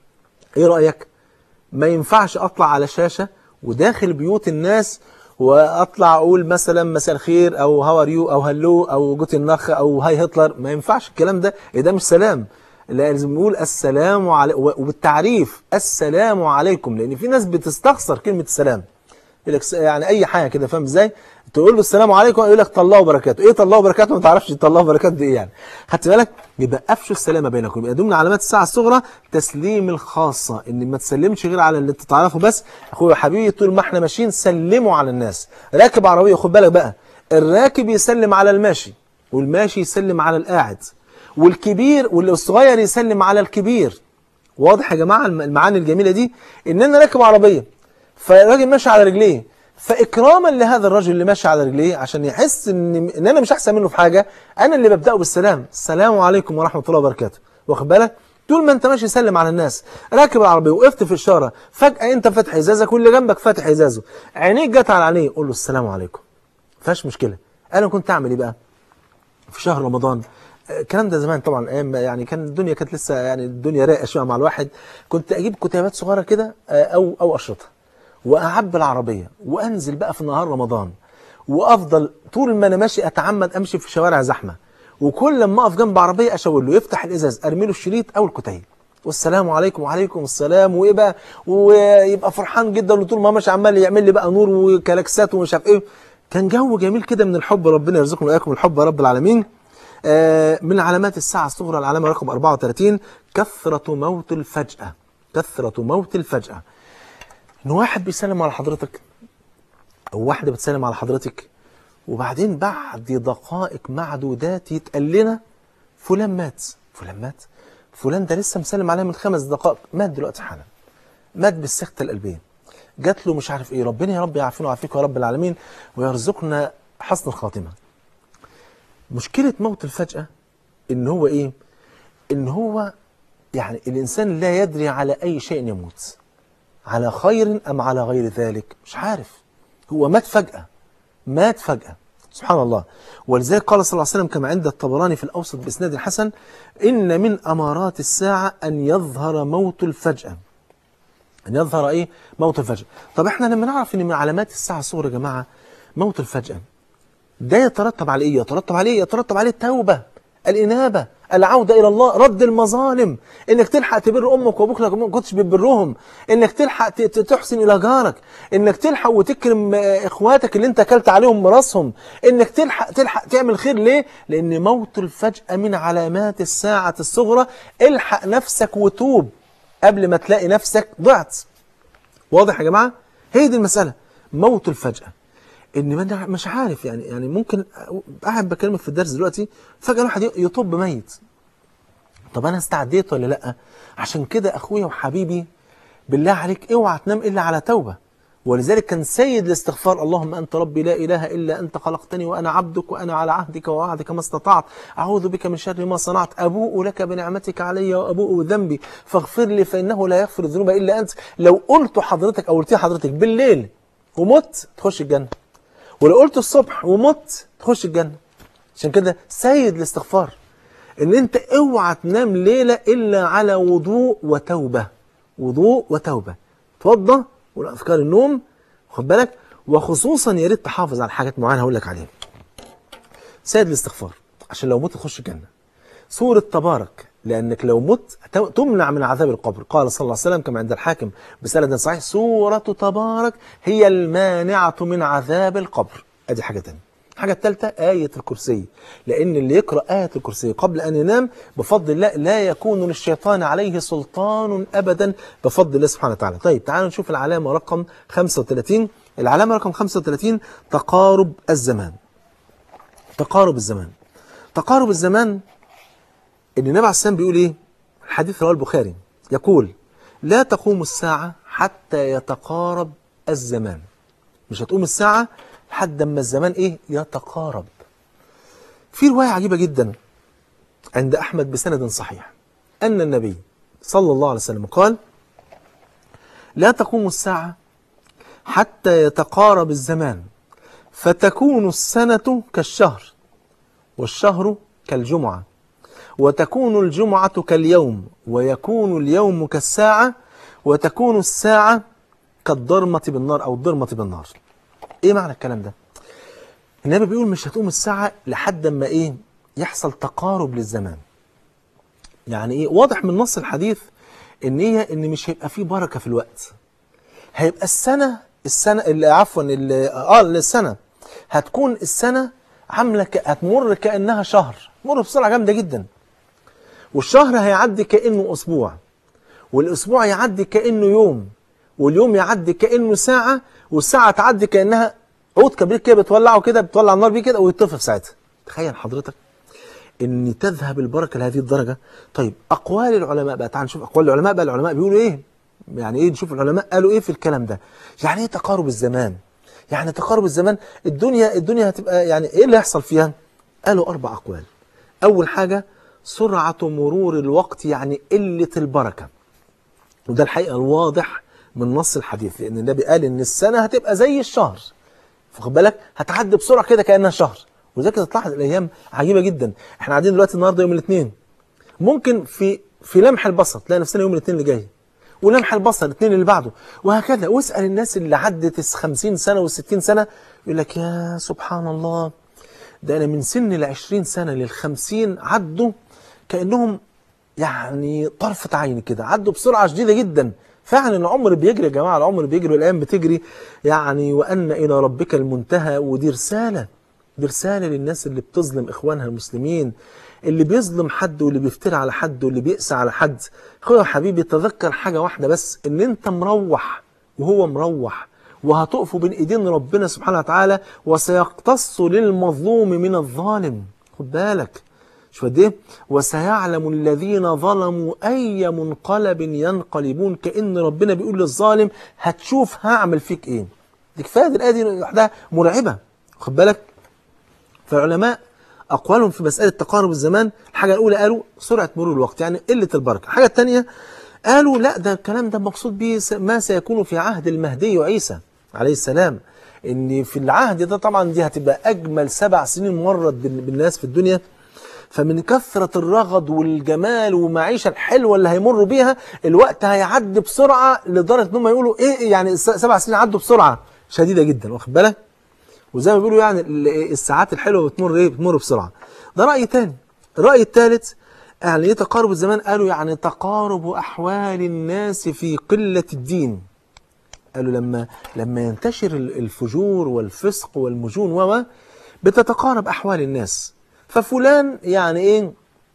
S1: ايه رايك ما ينفعش اطلع على شاشه وداخل بيوت الناس واطلع اقول مثلا مساء الخير او هاو ار يو او هلو او جوت النخ او هاي هتلر ما ينفعش الكلام ده إيه ده مش سلام لا لازم نقول السلام علي وبالتعريف السلام عليكم لان في ناس بتستخسر كلمه السلام يقول لك س- يعني اي حاجه كده فاهم ازاي تقول له السلام عليكم يقول لك طلعوا بركاته ايه طلعوا بركاته ما تعرفش طلعوا بركاته دي ايه يعني خدت بالك يبقى افشوا السلام بينكم يبقى ضمن علامات الساعه الصغرى تسليم الخاصه ان ما تسلمش غير على اللي انت تعرفه بس اخويا حبيبي طول ما احنا ماشيين سلموا على الناس راكب عربيه خد بالك بقى الراكب يسلم على الماشي والماشي يسلم على القاعد والكبير والصغير يسلم على الكبير واضح يا جماعه الم- المعاني الجميله دي ان انا راكب عربيه فالراجل ماشي على رجليه فاكراما لهذا الرجل اللي ماشي على رجليه عشان يحس ان ان انا مش احسن منه في حاجه انا اللي ببداه بالسلام السلام عليكم ورحمه الله وبركاته واخد بالك طول ما انت ماشي سلم على الناس راكب العربيه وقفت في الشارع فجاه انت فاتح ازازك واللي جنبك فاتح ازازه عينيك جت على عينيه قول له السلام عليكم فيهاش مشكله انا كنت اعمل ايه بقى في شهر رمضان آه، الكلام ده زمان طبعا ايام يعني كان الدنيا كانت لسه يعني الدنيا رايقه شويه مع الواحد كنت اجيب كتيبات صغيره كده آه، او او اشرطه واعبي العربيه وانزل بقى في نهار رمضان وافضل طول ما انا ماشي اتعمد امشي في شوارع زحمه وكل لما اقف جنب عربيه اشاور له يفتح الازاز ارمي له الشريط او الكتيب والسلام عليكم وعليكم السلام وايه بقى ويبقى فرحان جدا وطول ما ماشي عمال يعمل لي بقى نور وكلاكسات ومش عارف ايه كان جو جميل كده من الحب ربنا يرزقنا واياكم الحب يا رب العالمين آه، من علامات الساعة الصغرى العلامة رقم 34 كثرة موت الفجأة كثرة موت الفجأة إن واحد بيسلم على حضرتك أو واحدة بتسلم على حضرتك وبعدين بعد دقائق معدودات يتقال لنا فلان مات فلان مات فلان ده لسه مسلم عليها من خمس دقائق مات دلوقتي حالا مات بالسكتة القلبية جات له مش عارف ايه ربنا يا رب يعافينا ويعافيك يا رب العالمين ويرزقنا حسن الخاتمه مشكله موت الفجاه ان هو ايه ان هو يعني الانسان لا يدري على اي شيء يموت على خير ام على غير ذلك مش عارف هو مات فجاه مات فجاه سبحان الله ولذلك قال صلى الله عليه وسلم كما عند الطبراني في الاوسط باسناد الحسن ان من امارات الساعه ان يظهر موت الفجاه ان يظهر ايه موت الفجاه طب احنا لما نعرف ان من علامات الساعه الصغرى يا جماعه موت الفجاه ده يترتب على ايه يترتب عليه يترتب عليه التوبه الانابه العوده الى الله رد المظالم انك تلحق تبر امك وابوك لو ما كنتش بتبرهم انك تلحق ت- ت- تحسن الى جارك انك تلحق وتكرم آه، اخواتك اللي انت اكلت عليهم مراسهم انك تلحق تلحق تعمل خير ليه لان موت الفجاه من علامات الساعه الصغرى الحق نفسك وتوب قبل ما تلاقي نفسك ضعت واضح يا جماعه هي دي المساله موت الفجاه ان ما أنا مش عارف يعني يعني ممكن قاعد بكلمك في الدرس دلوقتي فجاه الواحد يطب ميت طب انا استعديت ولا لا عشان كده اخويا وحبيبي بالله عليك اوعى تنام الا على توبه ولذلك كان سيد الاستغفار اللهم انت ربي لا اله الا انت خلقتني وانا عبدك وانا على عهدك ووعدك ما استطعت اعوذ بك من شر ما صنعت ابوء لك بنعمتك علي وابوء بذنبي فاغفر لي فانه لا يغفر الذنوب الا انت لو قلت حضرتك او قلت حضرتك بالليل ومت تخش الجنه ولو قلت الصبح ومت تخش الجنه عشان كده سيد الاستغفار ان انت اوعى تنام ليله الا على وضوء وتوبه وضوء وتوبه توضى والاذكار النوم خد بالك وخصوصا يا ريت تحافظ على حاجات معينه هقول لك عليها سيد الاستغفار عشان لو مت تخش الجنه سورة تبارك لأنك لو مت ت- تمنع من عذاب القبر قال صلى الله عليه وسلم كما عند الحاكم بسند صحيح سورة تبارك هي المانعة من عذاب القبر أدي حاجة تانية الحاجة الثالثة آية الكرسي لأن اللي يقرأ آية الكرسي قبل أن ينام بفضل الله لا يكون للشيطان عليه سلطان أبدا بفضل الله سبحانه وتعالى طيب تعالوا نشوف العلامة رقم 35 العلامة رقم 35 تقارب الزمان تقارب الزمان تقارب الزمان ان النبي عليه السلام بيقول ايه الحديث رواه البخاري يقول لا تقوم الساعة حتى يتقارب الزمان مش هتقوم الساعة لحد ما الزمان ايه يتقارب في رواية عجيبة جدا عند أحمد بسند صحيح أن النبي صلى الله عليه وسلم قال لا تقوم الساعة حتى يتقارب الزمان فتكون السنة كالشهر والشهر كالجمعة وتكون الجمعة كاليوم ويكون اليوم كالساعة وتكون الساعة كالضرمة بالنار أو الضرمة بالنار إيه معنى الكلام ده؟ النبي بيقول مش هتقوم الساعة لحد ما إيه يحصل تقارب للزمان يعني إيه واضح من نص الحديث إن هي إن مش هيبقى فيه بركة في الوقت هيبقى السنة السنة اللي عفوا اللي اه السنة هتكون السنة عاملة ك... هتمر كأنها شهر تمر بسرعة جامدة جدا والشهر هيعدي كأنه أسبوع والأسبوع يعدي كأنه يوم واليوم يعدي كأنه ساعة والساعة تعدي كأنها عود كبريت كده بتولعه كده بتولع النار بيه كده ويطفي في ساعتها تخيل حضرتك ان تذهب البركه لهذه الدرجه طيب اقوال العلماء بقى تعال نشوف اقوال العلماء بقى العلماء بيقولوا ايه يعني ايه نشوف العلماء قالوا ايه في الكلام ده يعني ايه تقارب الزمان يعني تقارب الزمان الدنيا الدنيا هتبقى يعني ايه اللي هيحصل فيها قالوا اربع اقوال اول حاجه سرعه مرور الوقت يعني قله البركه وده الحقيقه الواضح من نص الحديث لان النبي قال ان السنه هتبقى زي الشهر فخد بالك هتعدي بسرعه كده كانها شهر ولذلك تلاحظ الايام عجيبه جدا احنا قاعدين دلوقتي النهارده يوم الاثنين ممكن في في لمح البصر تلاقي نفسنا يوم الاثنين اللي جاي ولمح البصر الاثنين اللي بعده وهكذا واسال الناس اللي عدت ال 50 سنه وال 60 سنه يقول لك يا سبحان الله ده انا من سن ال 20 سنه لل 50 عدوا كانهم يعني طرفة عين كده عدوا بسرعة شديدة جدا فعلا العمر بيجري يا جماعة العمر بيجري والأيام بتجري يعني وأن إلى ربك المنتهى ودي رسالة دي رسالة للناس اللي بتظلم إخوانها المسلمين اللي بيظلم حد واللي بيفتري على حد واللي بيقسى على حد أخويا حبيبي تذكر حاجة واحدة بس إن أنت مروح وهو مروح وهتقفوا بين إيدين ربنا سبحانه وتعالى وسيقتص للمظلوم من الظالم خد بالك شوف قد ايه وسيعلم الذين ظلموا اي منقلب ينقلبون كان ربنا بيقول للظالم هتشوف هعمل فيك ايه دي كفايه دي الايه دي لوحدها مرعبه خد بالك فالعلماء اقوالهم في مساله تقارب الزمان الحاجه الاولى قالوا سرعه مرور الوقت يعني قله البركه الحاجه الثانيه قالوا لا ده الكلام ده مقصود به س- ما سيكون في عهد المهدي وعيسى عليه السلام ان في العهد ده طبعا دي هتبقى اجمل سبع سنين مرت بال- بالناس في الدنيا فمن كثرة الرغد والجمال والمعيشة الحلوة اللي هيمروا بيها الوقت هيعدي بسرعة لدرجة انهم يقولوا ايه يعني الس- سبع سنين عدوا بسرعة شديدة جدا واخد بالك وزي ما بيقولوا يعني ال- الساعات الحلوة بتمر ايه بتمر بسرعة ده رأي تاني الرأي الثالث يعني ايه تقارب الزمان قالوا يعني تقارب أحوال الناس في قلة الدين قالوا لما لما ينتشر ال- الفجور والفسق والمجون و بتتقارب احوال الناس ففلان يعني ايه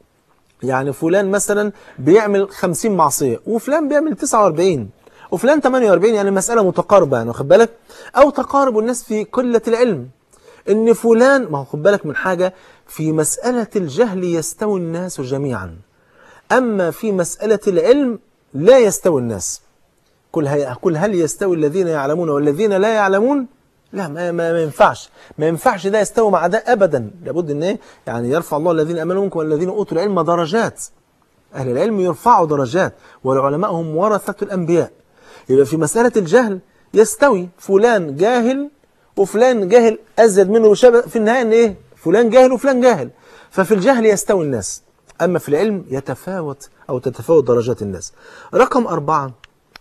S1: يعني فلان مثلا بيعمل 50 معصيه وفلان بيعمل 49 وفلان 48 يعني مساله متقاربه يعني واخد بالك او تقارب الناس في قله العلم ان فلان ما هو خد بالك من حاجه في مساله الجهل يستوي الناس جميعا اما في مساله العلم لا يستوي الناس قل هي قل هل يستوي الذين يعلمون والذين لا يعلمون لا ما, ما, ما ينفعش ما ينفعش ده يستوي مع ده ابدا لابد ان ايه يعني يرفع الله الذين امنوا منكم والذين اوتوا العلم درجات اهل العلم يرفعوا درجات والعلماء هم ورثه الانبياء يبقى في مساله الجهل يستوي فلان جاهل وفلان جاهل ازيد منه وشبه في النهايه ان ايه فلان جاهل وفلان جاهل ففي الجهل يستوي الناس اما في العلم يتفاوت او تتفاوت درجات الناس رقم أربعة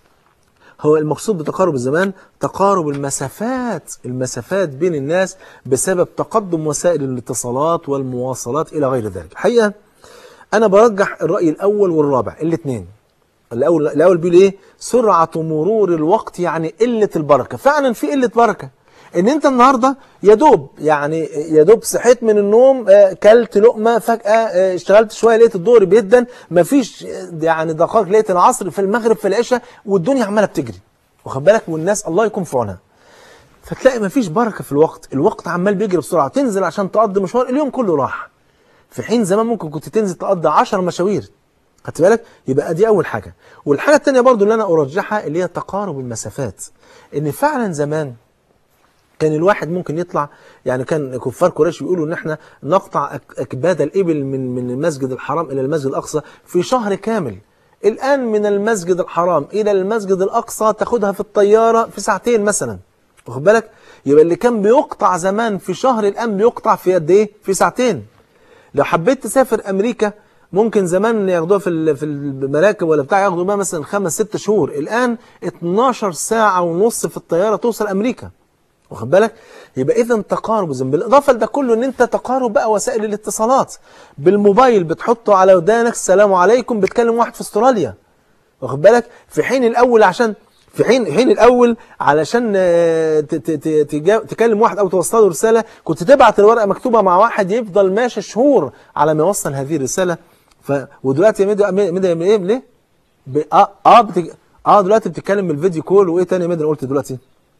S1: هو المقصود بتقارب الزمان تقارب المسافات المسافات بين الناس بسبب تقدم وسائل الاتصالات والمواصلات إلى غير ذلك الحقيقة أنا برجح الرأي الأول والرابع الاثنين الأول الأول بيقول إيه سرعة مرور الوقت يعني قلة البركة فعلا في قلة بركة ان انت النهارده يا دوب يعني يا دوب صحيت من النوم آه، كلت لقمه فجاه آه، اشتغلت شويه لقيت الظهر بيدن مفيش آه، يعني دقائق لقيت العصر في المغرب في العشاء والدنيا عماله بتجري واخد بالك والناس الله يكون في عونها فتلاقي مفيش بركه في الوقت الوقت عمال بيجري بسرعه تنزل عشان تقضي مشوار اليوم كله راح في حين زمان ممكن كنت تنزل تقضي 10 مشاوير خدت بالك يبقى دي اول حاجه والحاجه الثانيه برضو اللي انا ارجحها اللي هي تقارب المسافات ان فعلا زمان كان الواحد ممكن يطلع يعني كان كفار قريش بيقولوا ان احنا نقطع أك- اكباد الابل من من المسجد الحرام الى المسجد الاقصى في شهر كامل الان من المسجد الحرام الى المسجد الاقصى تاخدها في الطياره في ساعتين مثلا واخد بالك يبقى اللي كان بيقطع زمان في شهر الان بيقطع في قد ايه في ساعتين لو حبيت تسافر امريكا ممكن زمان ياخدوها في ال- في المراكب ولا بتاع ياخدوا بقى مثلا خمس ست شهور الان 12 ساعه ونص في الطياره توصل امريكا واخد بالك يبقى اذا تقارب الزمن بالاضافه لده كله ان انت تقارب بقى وسائل الاتصالات بالموبايل بتحطه على ودانك السلام عليكم بتكلم واحد في استراليا واخد بالك في حين الاول عشان في حين حين الاول علشان آه، ت- ت- ت- تجا- تكلم واحد او توصل له رساله كنت تبعت الورقه مكتوبه مع واحد يفضل ماشي شهور على ما يوصل هذه الرساله ف ودلوقتي يا ميدو ميدو يا ايه ليه؟ ب... اه اه بتج... اه دلوقتي بتتكلم بالفيديو كول وايه تاني يا ميدو أنا قلت دلوقتي؟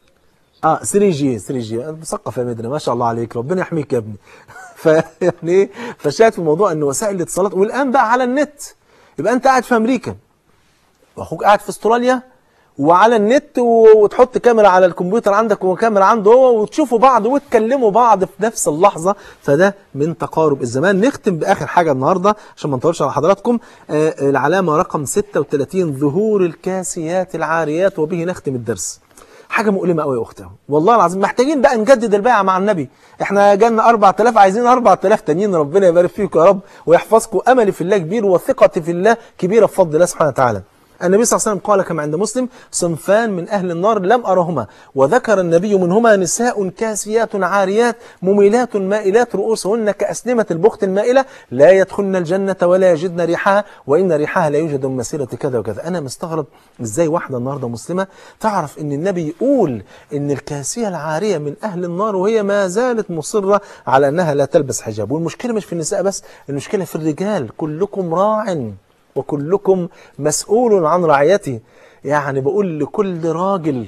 S1: اه 3 جي 3 جي انت مثقف يا مدني ما شاء الله عليك ربنا يحميك يا ابني فيعني ايه فشاهد في الموضوع ان وسائل الاتصالات والان بقى على النت يبقى انت قاعد في امريكا واخوك قاعد في استراليا وعلى النت و- وتحط كاميرا على الكمبيوتر عندك وكاميرا عنده هو وتشوفوا بعض وتكلموا بعض في نفس اللحظة فده من تقارب الزمان نختم بآخر حاجة النهاردة عشان ما نطولش على حضراتكم آه العلامة رقم 36 ظهور الكاسيات العاريات وبه نختم الدرس حاجة مؤلمة قوي يا أختي والله العظيم محتاجين بقى نجدد البيعة مع النبي احنا جالنا 4000 عايزين 4000 تانيين ربنا يبارك فيكم يا رب ويحفظكم أملي في الله كبير وثقتي في الله كبيرة بفضل الله سبحانه وتعالى النبي صلى الله عليه وسلم قال كما عند مسلم صنفان من أهل النار لم أرهما وذكر النبي منهما نساء كاسيات عاريات مميلات مائلات رؤوسهن كأسنمة البخت المائلة لا يدخلن الجنة ولا يجدن ريحها وإن ريحها لا يوجد من مسيرة كذا وكذا أنا مستغرب إزاي واحدة النهاردة مسلمة تعرف إن النبي يقول إن الكاسية العارية من أهل النار وهي ما زالت مصرة على أنها لا تلبس حجاب والمشكلة مش في النساء بس المشكلة في الرجال كلكم راع وكلكم مسؤول عن رعيته يعني بقول لكل راجل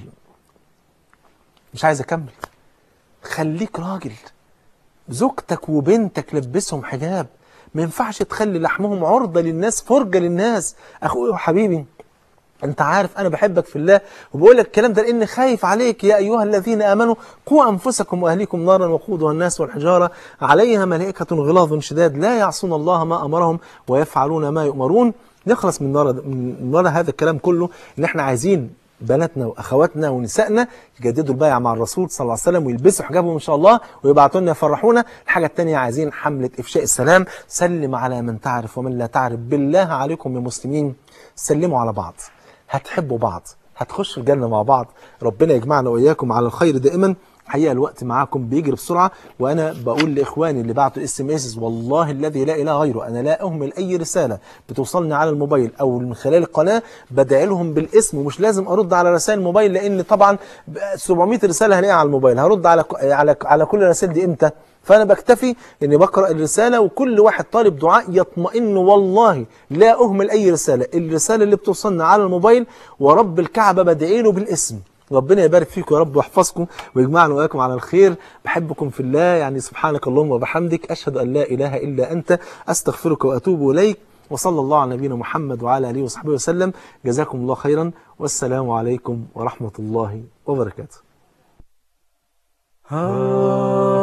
S1: مش عايز اكمل خليك راجل زوجتك وبنتك لبسهم حجاب ما ينفعش تخلي لحمهم عرضة للناس فرجة للناس أخوي وحبيبي انت عارف انا بحبك في الله وبقول لك الكلام ده لان خايف عليك يا ايها الذين امنوا قوا انفسكم واهليكم نارا وقودها الناس والحجاره عليها ملائكه غلاظ شداد لا يعصون الله ما امرهم ويفعلون ما يؤمرون نخلص من ورا من ورا هذا الكلام كله ان احنا عايزين بناتنا واخواتنا ونسائنا يجددوا البيعه مع الرسول صلى الله عليه وسلم ويلبسوا حجابهم ان شاء الله ويبعتوا لنا يفرحونا الحاجه الثانيه عايزين حمله افشاء السلام سلم على من تعرف ومن لا تعرف بالله عليكم يا مسلمين سلموا على بعض هتحبوا بعض هتخشوا الجنة مع بعض ربنا يجمعنا وإياكم على الخير دائما حقيقة الوقت معاكم بيجري بسرعة وأنا بقول لإخواني اللي بعتوا اس ام اس والله الذي لا إله غيره أنا لا أهمل أي رسالة بتوصلني على الموبايل أو من خلال القناة بدعي لهم بالاسم ومش لازم أرد على رسائل الموبايل لأن طبعا 700 رسالة هلاقيها على الموبايل هرد على على على كل الرسائل دي إمتى؟ فأنا بكتفي إني بقرأ الرسالة وكل واحد طالب دعاء يطمئن والله لا أهمل أي رسالة الرسالة اللي بتوصلنا على الموبايل ورب الكعبة بدعي له بالاسم ربنا يبارك فيكم يا رب ويحفظكم ويجمعنا وإياكم على الخير بحبكم في الله يعني سبحانك اللهم وبحمدك أشهد أن لا إله إلا أنت أستغفرك وأتوب إليك وصلى الله على نبينا محمد وعلى آله وصحبه وسلم جزاكم الله خيرا والسلام عليكم ورحمة الله وبركاته
S2: آه